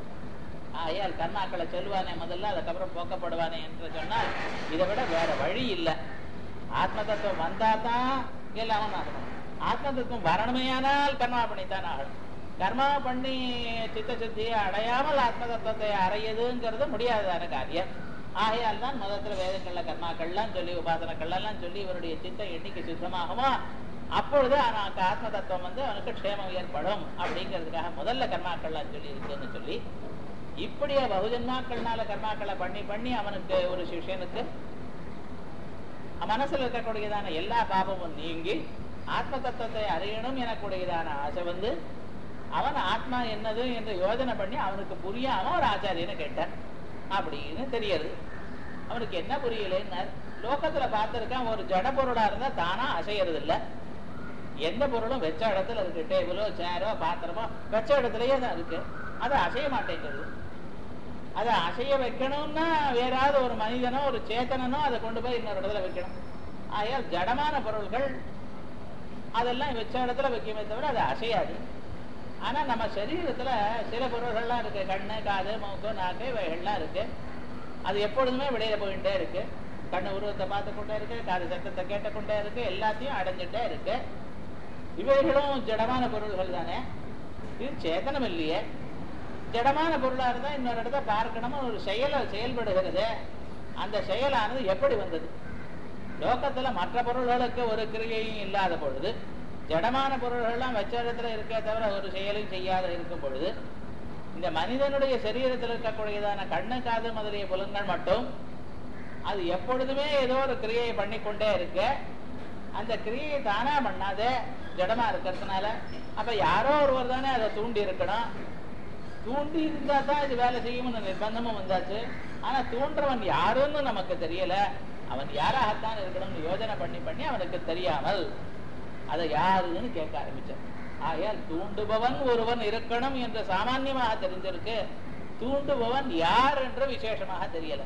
ஆயால் கர்மாக்களை சொல்லுவானே முதல்ல அதுக்கப்புறம் போக்கப்படுவானே என்று சொன்னால் இதை விட வேற வழி இல்லை ஆத்ம தத்துவம் வந்தா தான் எல்லாமும் ஆகணும் ஆத்ம தத்துவம் வரணுமையானால் கர்மா பண்ணித்தான் ஆகணும் கர்மா பண்ணி சித்த சுத்தியை அடையாமல் ஆத்ம தத்துவத்தை அறையுதுங்கிறது முடியாததான காரியம் ஆகையால் தான் முதத்துல வேதங்கள்ல கர்மாக்கள்லாம் சொல்லி உபாசனக்கள்லாம் சொல்லி இவருடைய சித்த எண்ணிக்கை சுத்தமாகுமா அப்பொழுது அவனுக்கு ஆத்ம தத்துவம் வந்து அவனுக்கு க்ஷேமம் ஏற்படும் அப்படிங்கிறதுக்காக முதல்ல கர்மாக்கள்லாம் சொல்லி இருக்குன்னு சொல்லி இப்படியே பகுஜன்மாக்கள்னால கர்மாக்களை பண்ணி பண்ணி அவனுக்கு ஒரு சிஷியனுக்கு மனசுல இருக்கக்கூடியதான எல்லா பாபமும் நீங்கி ஆத்ம தத்துவத்தை அறியணும் எனக்கூடியதான ஆசை வந்து அவன் ஆத்மா என்னது என்று யோஜனை பண்ணி அவனுக்கு புரியாம ஒரு ஆச்சாரியனை கேட்டான் அப்படின்னு தெரியுது அவனுக்கு என்ன புரியலன்னு லோகத்துல பார்த்திருக்கான் ஒரு ஜட பொருளா இருந்தா தானா அசையறது இல்ல எந்த பொருளும் வச்ச இடத்துல இருக்கு டேபிளோ சேரோ பாத்திரமோ வச்ச இடத்துலயே தான் இருக்கு அது அசைய மாட்டேங்குது அதை அசைய வைக்கணும்னா வேறாவது ஒரு மனிதனோ ஒரு சேத்தனனோ அதை கொண்டு போய் இன்னொரு இடத்துல வைக்கணும் ஆகையால் ஜடமான பொருள்கள் அதெல்லாம் வச்ச இடத்துல வைக்குமே தவிர அது அசையாது ஆனா நம்ம சரீரத்துல சில பொருள்கள்லாம் இருக்கு கண்ணு காது மூக்கு நாக்கு இவைகள்லாம் இருக்கு அது எப்பொழுதுமே வெளியில போயிட்டே இருக்கு கண்ணு உருவத்தை பார்த்து கொண்டே இருக்கு காது சத்தத்தை கேட்டுக்கொண்டே இருக்கு எல்லாத்தையும் அடைஞ்சிட்டே இருக்கு இவைகளும் ஜடமான பொருள்கள் தானே இது சேத்தனம் இல்லையே ஜடமான பொருளா இருந்தா இன்னொரு இடத்த பார்க்கணும் ஒரு செயல செயல்படுகிறது அந்த செயலானது எப்படி வந்தது லோகத்துல மற்ற பொருள்களுக்கு ஒரு கிரியையும் இல்லாத பொழுது ஜடமான பொருள்கள்லாம் வச்ச இடத்துல இருக்கே தவிர ஒரு செயலும் செய்யாத இருக்கும் பொழுது இந்த மனிதனுடைய சரீரத்தில் இருக்கக்கூடியதான கண்ணு காது முதலிய புலன்கள் மட்டும் அது எப்பொழுதுமே ஏதோ ஒரு கிரியையை பண்ணிக்கொண்டே இருக்கு அந்த கிரியையை தானா பண்ணாதே ஜடமா இருக்கிறதுனால அப்ப யாரோ ஒருவர் தானே அதை தூண்டி இருக்கணும் தூண்டி இருந்தா தான் இது வேலை செய்யும்னு நிர்பந்தமும் வந்தாச்சு ஆனா தூண்டுறவன் யாருன்னு நமக்கு தெரியல அவன் யாராகத்தான் இருக்கணும்னு யோஜனை பண்ணி பண்ணி அவனுக்கு தெரியாமல் அதை யாருன்னு கேட்க ஆரம்பிச்சான் ஆகையால் தூண்டுபவன் ஒருவன் இருக்கணும் என்று சாமான்யமாக தெரிஞ்சிருக்கு தூண்டுபவன் யார் என்று விசேஷமாக தெரியல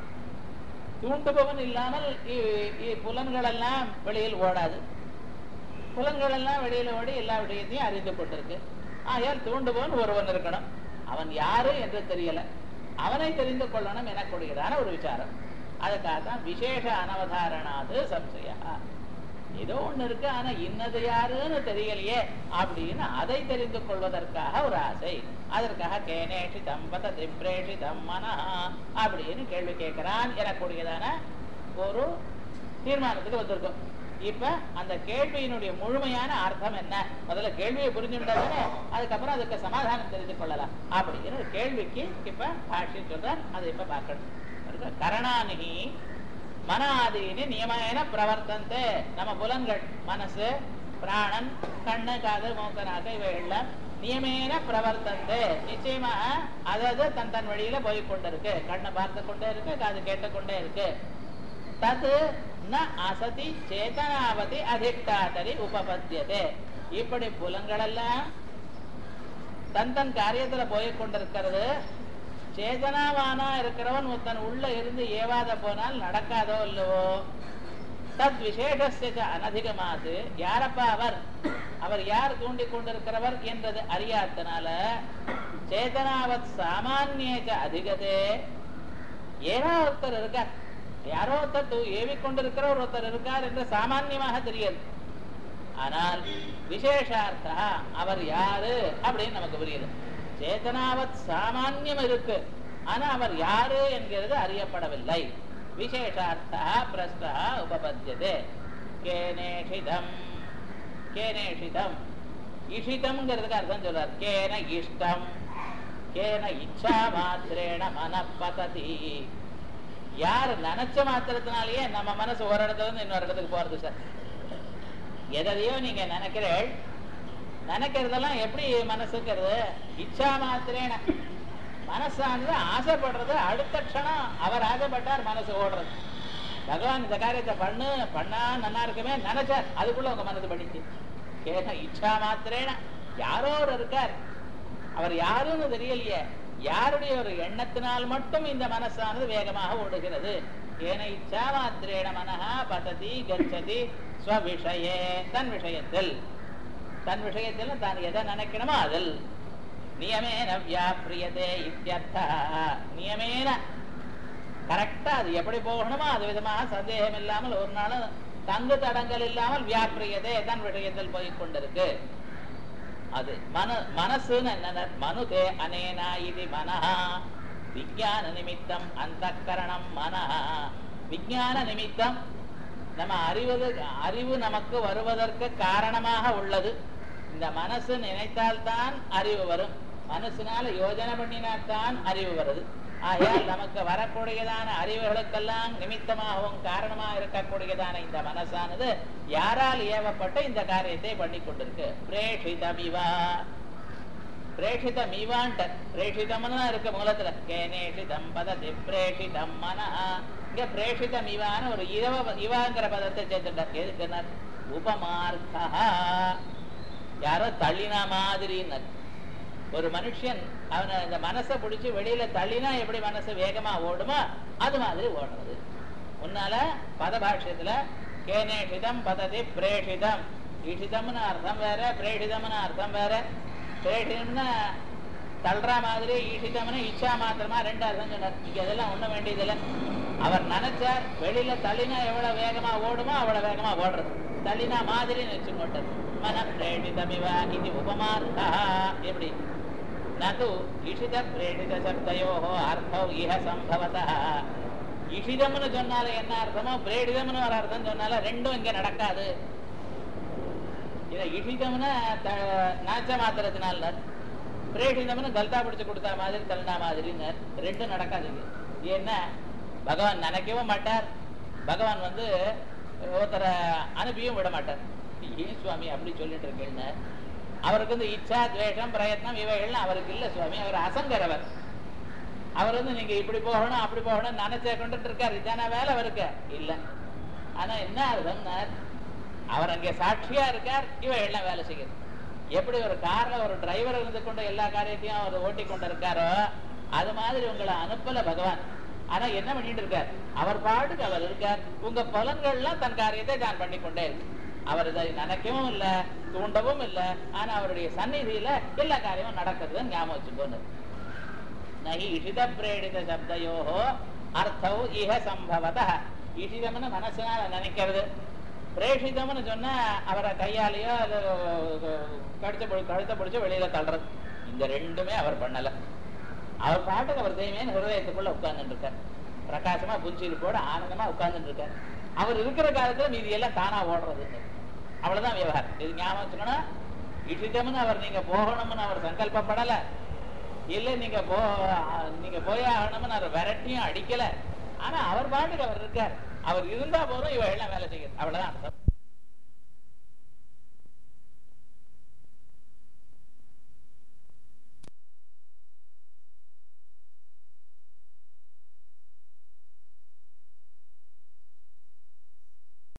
தூண்டுபவன் இல்லாமல் இ- இ- புலன்கள் எல்லாம் வெளியில் ஓடாது புலன்கள் எல்லாம் வெளியில ஓடி எல்லா விஷயத்தையும் அறிந்து கொண்டிருக்கு ஆகையால் தூண்டுபவன் ஒருவன் இருக்கணும் அவன் யாரு என்று தெரியல அவனை தெரிந்து கொள்ளணும் எனக்கூடியதான ஒரு விசாரம் அதுக்காகத்தான் விசேஷ அனவதாரணாது சம்சயா ஏதோ ஒண்ணு இருக்கு ஆனா இன்னது யாருன்னு தெரியலையே அப்படின்னு அதை தெரிந்து கொள்வதற்காக ஒரு ஆசை அதற்காக கேனேஷி தம்பத திப்ரேஷி தம்மனா அப்படின்னு கேள்வி கேட்கிறான் எனக்கூடியதான ஒரு தீர்மானத்துக்கு வந்திருக்கும் இப்ப அந்த கேள்வியினுடைய முழுமையான அர்த்தம் என்ன முதல்ல கேள்வியை புரிஞ்சுட்டாலே அதுக்கப்புறம் அதுக்கு சமாதானம் தெரிந்து கொள்ளலாம் அப்படிங்கிற ஒரு கேள்விக்கு இப்ப பாஷ்யம் சொல்றார் அதை இப்ப பார்க்கணும் பாருங்க, கரணானிகி மனாதீனி நியமேன பிரவர்த்தந்தே நம்ம புலன்கள் மனசு பிராணன் கண்ணு காது மூக்கனாக இவைகள்லாம் நியமேன பிரவர்த்தந்தே நிச்சயமா அதாவது தன் தன் வழியில போய் கொண்டிருக்கு கண்ணை பார்த்து கொண்டே இருக்கு காது கேட்டுக்கொண்டே இருக்கு தது ந அசதி சேதனாவதி அதிஷ்டாதரி உபபத்தியதே இப்படி புலங்களெல்லாம் தன் தன் காரியத்துல போய் கொண்டிருக்கிறது சேதனாவானா இருக்கிறவன் ஒருத்தன் உள்ள இருந்து ஏவாத போனால் நடக்காதோ இல்லவோ தத் விசேஷஸ்ய அனதிகமாது யாரப்பா அவர் அவர் யார் தூண்டிக் கொண்டிருக்கிறவர் என்றது அறியாதனால சேதனாவத் சாமானியேச்ச அதிகதே ஏதோ ஒருத்தர் இருக்கார் யாரோ ஒருத்தர் தூ- ஏவிக்கொண்டிருக்கிறவர் ஒருத்தர் இருக்கார் என்று சாமான்யமாக தெரியாது ஆனால் விசேஷார்த்தா அவர் யாரு அப்படின்னு நமக்கு புரியுது சேதனாவத் சாமான்யம் இருக்கு ஆனா அவர் யாரு என்கிறது அறியப்படவில்லை விசேஷார்த்தா பிரஸ்தா உபபத்தியதே கேனேஷிதம் கேனேஷிதம் இஷிதம்ங்கிறதுக்கு அர்த்தம் சொல்றார் கேன இஷ்டம் கேன இச்சா மாத்திரேன மனப்பததி யார் நினைச்ச மாத்திரத்தினாலேயே நம்ம மனசு ஒரு இடத்துல இருந்து இன்னொரு இடத்துக்கு போறது சார் எதையோ நீங்க நினைக்கிறீள் நினைக்கிறதெல்லாம் எப்படி மனசுங்கிறது இச்சா மாத்திரேன மனசானது ஆசைப்படுறது அடுத்த க்ஷணம் அவர் ஆசைப்பட்டார் மனசு ஓடுறது பகவான் இந்த காரியத்தை பண்ணு பண்ணா நல்லா இருக்குமே நினைச்சார் அதுக்குள்ள உங்க மனசு பண்ணிச்சு கேட்ட இச்சா மாத்திரேன யாரோ ஒரு இருக்கார் அவர் யாருன்னு தெரியலையே யாருடைய ஒரு எண்ணத்தினால் மட்டும் இந்த மனசானது வேகமாக ஓடுகிறது ஏன இச்சா மாத்திரேன மனஹா பததி கச்சதி ஸ்வவிஷயே தன் விஷயத்தில் தன் விஷயத்தில் தான் எதை நினைக்கணுமோ அதில் நியமேன வியாபிரியதே இத்தியர்த்தா நியமேன கரெக்டா அது எப்படி போகணுமோ அது விதமாக சந்தேகம் இல்லாமல் ஒரு நாளும் தங்கு தடங்கள் இல்லாமல் வியாபிரியதே தன் விஷயத்தில் போய் கொண்டிருக்கு அது மன மனசுன்னு என்ன மனுதே அனேனா இது மனஹா விஞ்ஞான நிமித்தம் அந்த கரணம் மனஹா விஞ்ஞான நிமித்தம் நம்ம அறிவது அறிவு நமக்கு வருவதற்கு காரணமாக உள்ளது இந்த மனசு நினைத்தால்தான் அறிவு வரும் மனசுனால யோஜனை பண்ணினால்தான் அறிவு வருது ஆகையால் நமக்கு வரக்கூடியதான அறிவுகளுக்கெல்லாம் நிமித்தமாகவும் காரணமாக இருக்கக்கூடியதான இந்த மனசானது யாரால் ஏவப்பட்டு இந்த காரியத்தை பண்ணி கொண்டிருக்கு பிரேஷிதமிவா பிரேஷிதம் இவான்ட்ட பிரேஷிதம்னு இருக்கு மூலத்துல கேனேஷிதம் பததி பிரேஷிதம் மன இங்க பிரேஷிதம் இவான்னு ஒரு இரவ இவாங்கிற பதத்தை சேர்த்துட்டார் எதுக்குன்னா உபமார்த்தா யாரோ தள்ளின மாதிரின்னு ஒரு மனுஷன் அவனை இந்த மனசை பிடிச்சி வெளியில தள்ளினா எப்படி மனசு வேகமா ஓடுமோ அது மாதிரி ஓடுறது முன்னால பதபாஷ்யத்துல கேனேஷிதம் பததி பிரேஷிதம் ஈஷிதம்னு அர்த்தம் வேற பிரேஷிதம்னு அர்த்தம் வேற பிரேஷிதம்னா தள்ளுற மாதிரி ஈஷிதம்னு இச்சா மாத்திரமா ரெண்டு அர்த்தம் சொன்னார் இங்க அதெல்லாம் ஒண்ணும் வேண்டியதில்லை அவர் நினைச்சார் வெளியில தள்ளினா எவ்வளவு வேகமா ஓடுமோ அவ்வளவு வேகமா ஓடுறது தள்ளினா மாதிரி நினைச்சு போட்டது மன பிரேஷிதமிவ இது உபமார்த்தா எப்படி நது இஷித பிரேஷித சப்தையோ அர்த்தோ இஹ சம்பவதா இஷிதம்னு சொன்னால என்ன அர்த்தமோ பிரேடிதம்னு ஒரு அர்த்தம் சொன்னால ரெண்டும் இங்க நடக்காது இத இஷிதம்னா த- நாச்ச மாத்திரத்தினால பிரேஷிதம்னு கல்தா பிடிச்சு கொடுத்தா மாதிரி தள்ளினா மாதிரின்னு ரெண்டும் நடக்காதுங்க ஏன்னா பகவான் நினைக்கவும் மாட்டார் பகவான் வந்து ஒருத்தரை அனுப்பியும் விட மாட்டார் ஏன் சுவாமி அப்படி சொல்லிட்டு இருக்கேன்னு அவருக்கு வந்து இச்சா துவேஷம் பிரயத்னம் இவைகள்லாம் அவருக்கு இல்ல சுவாமி அவர் அசங்கரவர் அவர் வந்து நீங்க இப்படி போகணும் அப்படி போகணும் நினைச்சே கொண்டுட்டு இருக்காரு இதான வேலை அவருக்கு இல்ல ஆனா என்ன அர்த்தம்னா அவர் அங்கே சாட்சியா இருக்கார் இவைகள்லாம் வேலை செய்யுது எப்படி ஒரு கார்ல ஒரு டிரைவர் இருந்து கொண்டு எல்லா காரியத்தையும் அவர் ஓட்டி கொண்டு இருக்காரோ அது மாதிரி உங்களை அனுப்பல பகவான் ஆனா என்ன பண்ணிட்டு இருக்கார் அவர் பாட்டுக்கு அவர் இருக்கார் உங்க புலன்கள்லாம் தன் காரியத்தை தான் பண்ணி கொண்டே இருக்கு அவர் இதை நினைக்கவும் இல்ல தூண்டவும் இல்ல ஆனா அவருடைய சந்நிதியில எல்லா காரியமும் நடக்குதுன்னு ஞாபகம் வச்சுக்கோன்னு நகி இஷித பிரேடித சப்தையோ அர்த்தம் இஹ சம்பவத இஷிதம்னு மனசுனால நினைக்கிறது பிரேஷிதம்னு சொன்னா அவரை கையாலேயோ அது கடிச்ச பிடி கழுத்தை பிடிச்சு வெளியில தள்ளுறது இந்த ரெண்டுமே அவர் பண்ணல அவர் பாட்டுக்கு அவர் தெய்வமே ஹிருதயத்துக்குள்ள உட்கார்ந்துட்டு இருக்கார் பிரகாசமா புஞ்சிருப்போட ஆனந்தமா உட்கார்ந்துட்டு இருக்கார் அவர் இருக்கிற காலத்துல மீதி எல்லாம் தானா ஓடுறது அவ்வளவுதான் விவகாரம் இது ஞாபகம் வச்சுக்கணும் இஷிதம்னு அவர் நீங்க போகணும்னு அவர் சங்கல்பப்படல இல்ல நீங்க போ நீங்க போய் ஆகணும்னு அவர் விரட்டியும் அடிக்கல ஆனா அவர் பாட்டுக்கு அவர் இருக்கார் அவர் இருந்தா போதும் இவ எல்லாம் வேலை செய்யுது அவ்வளவுதான் அர்த்தம்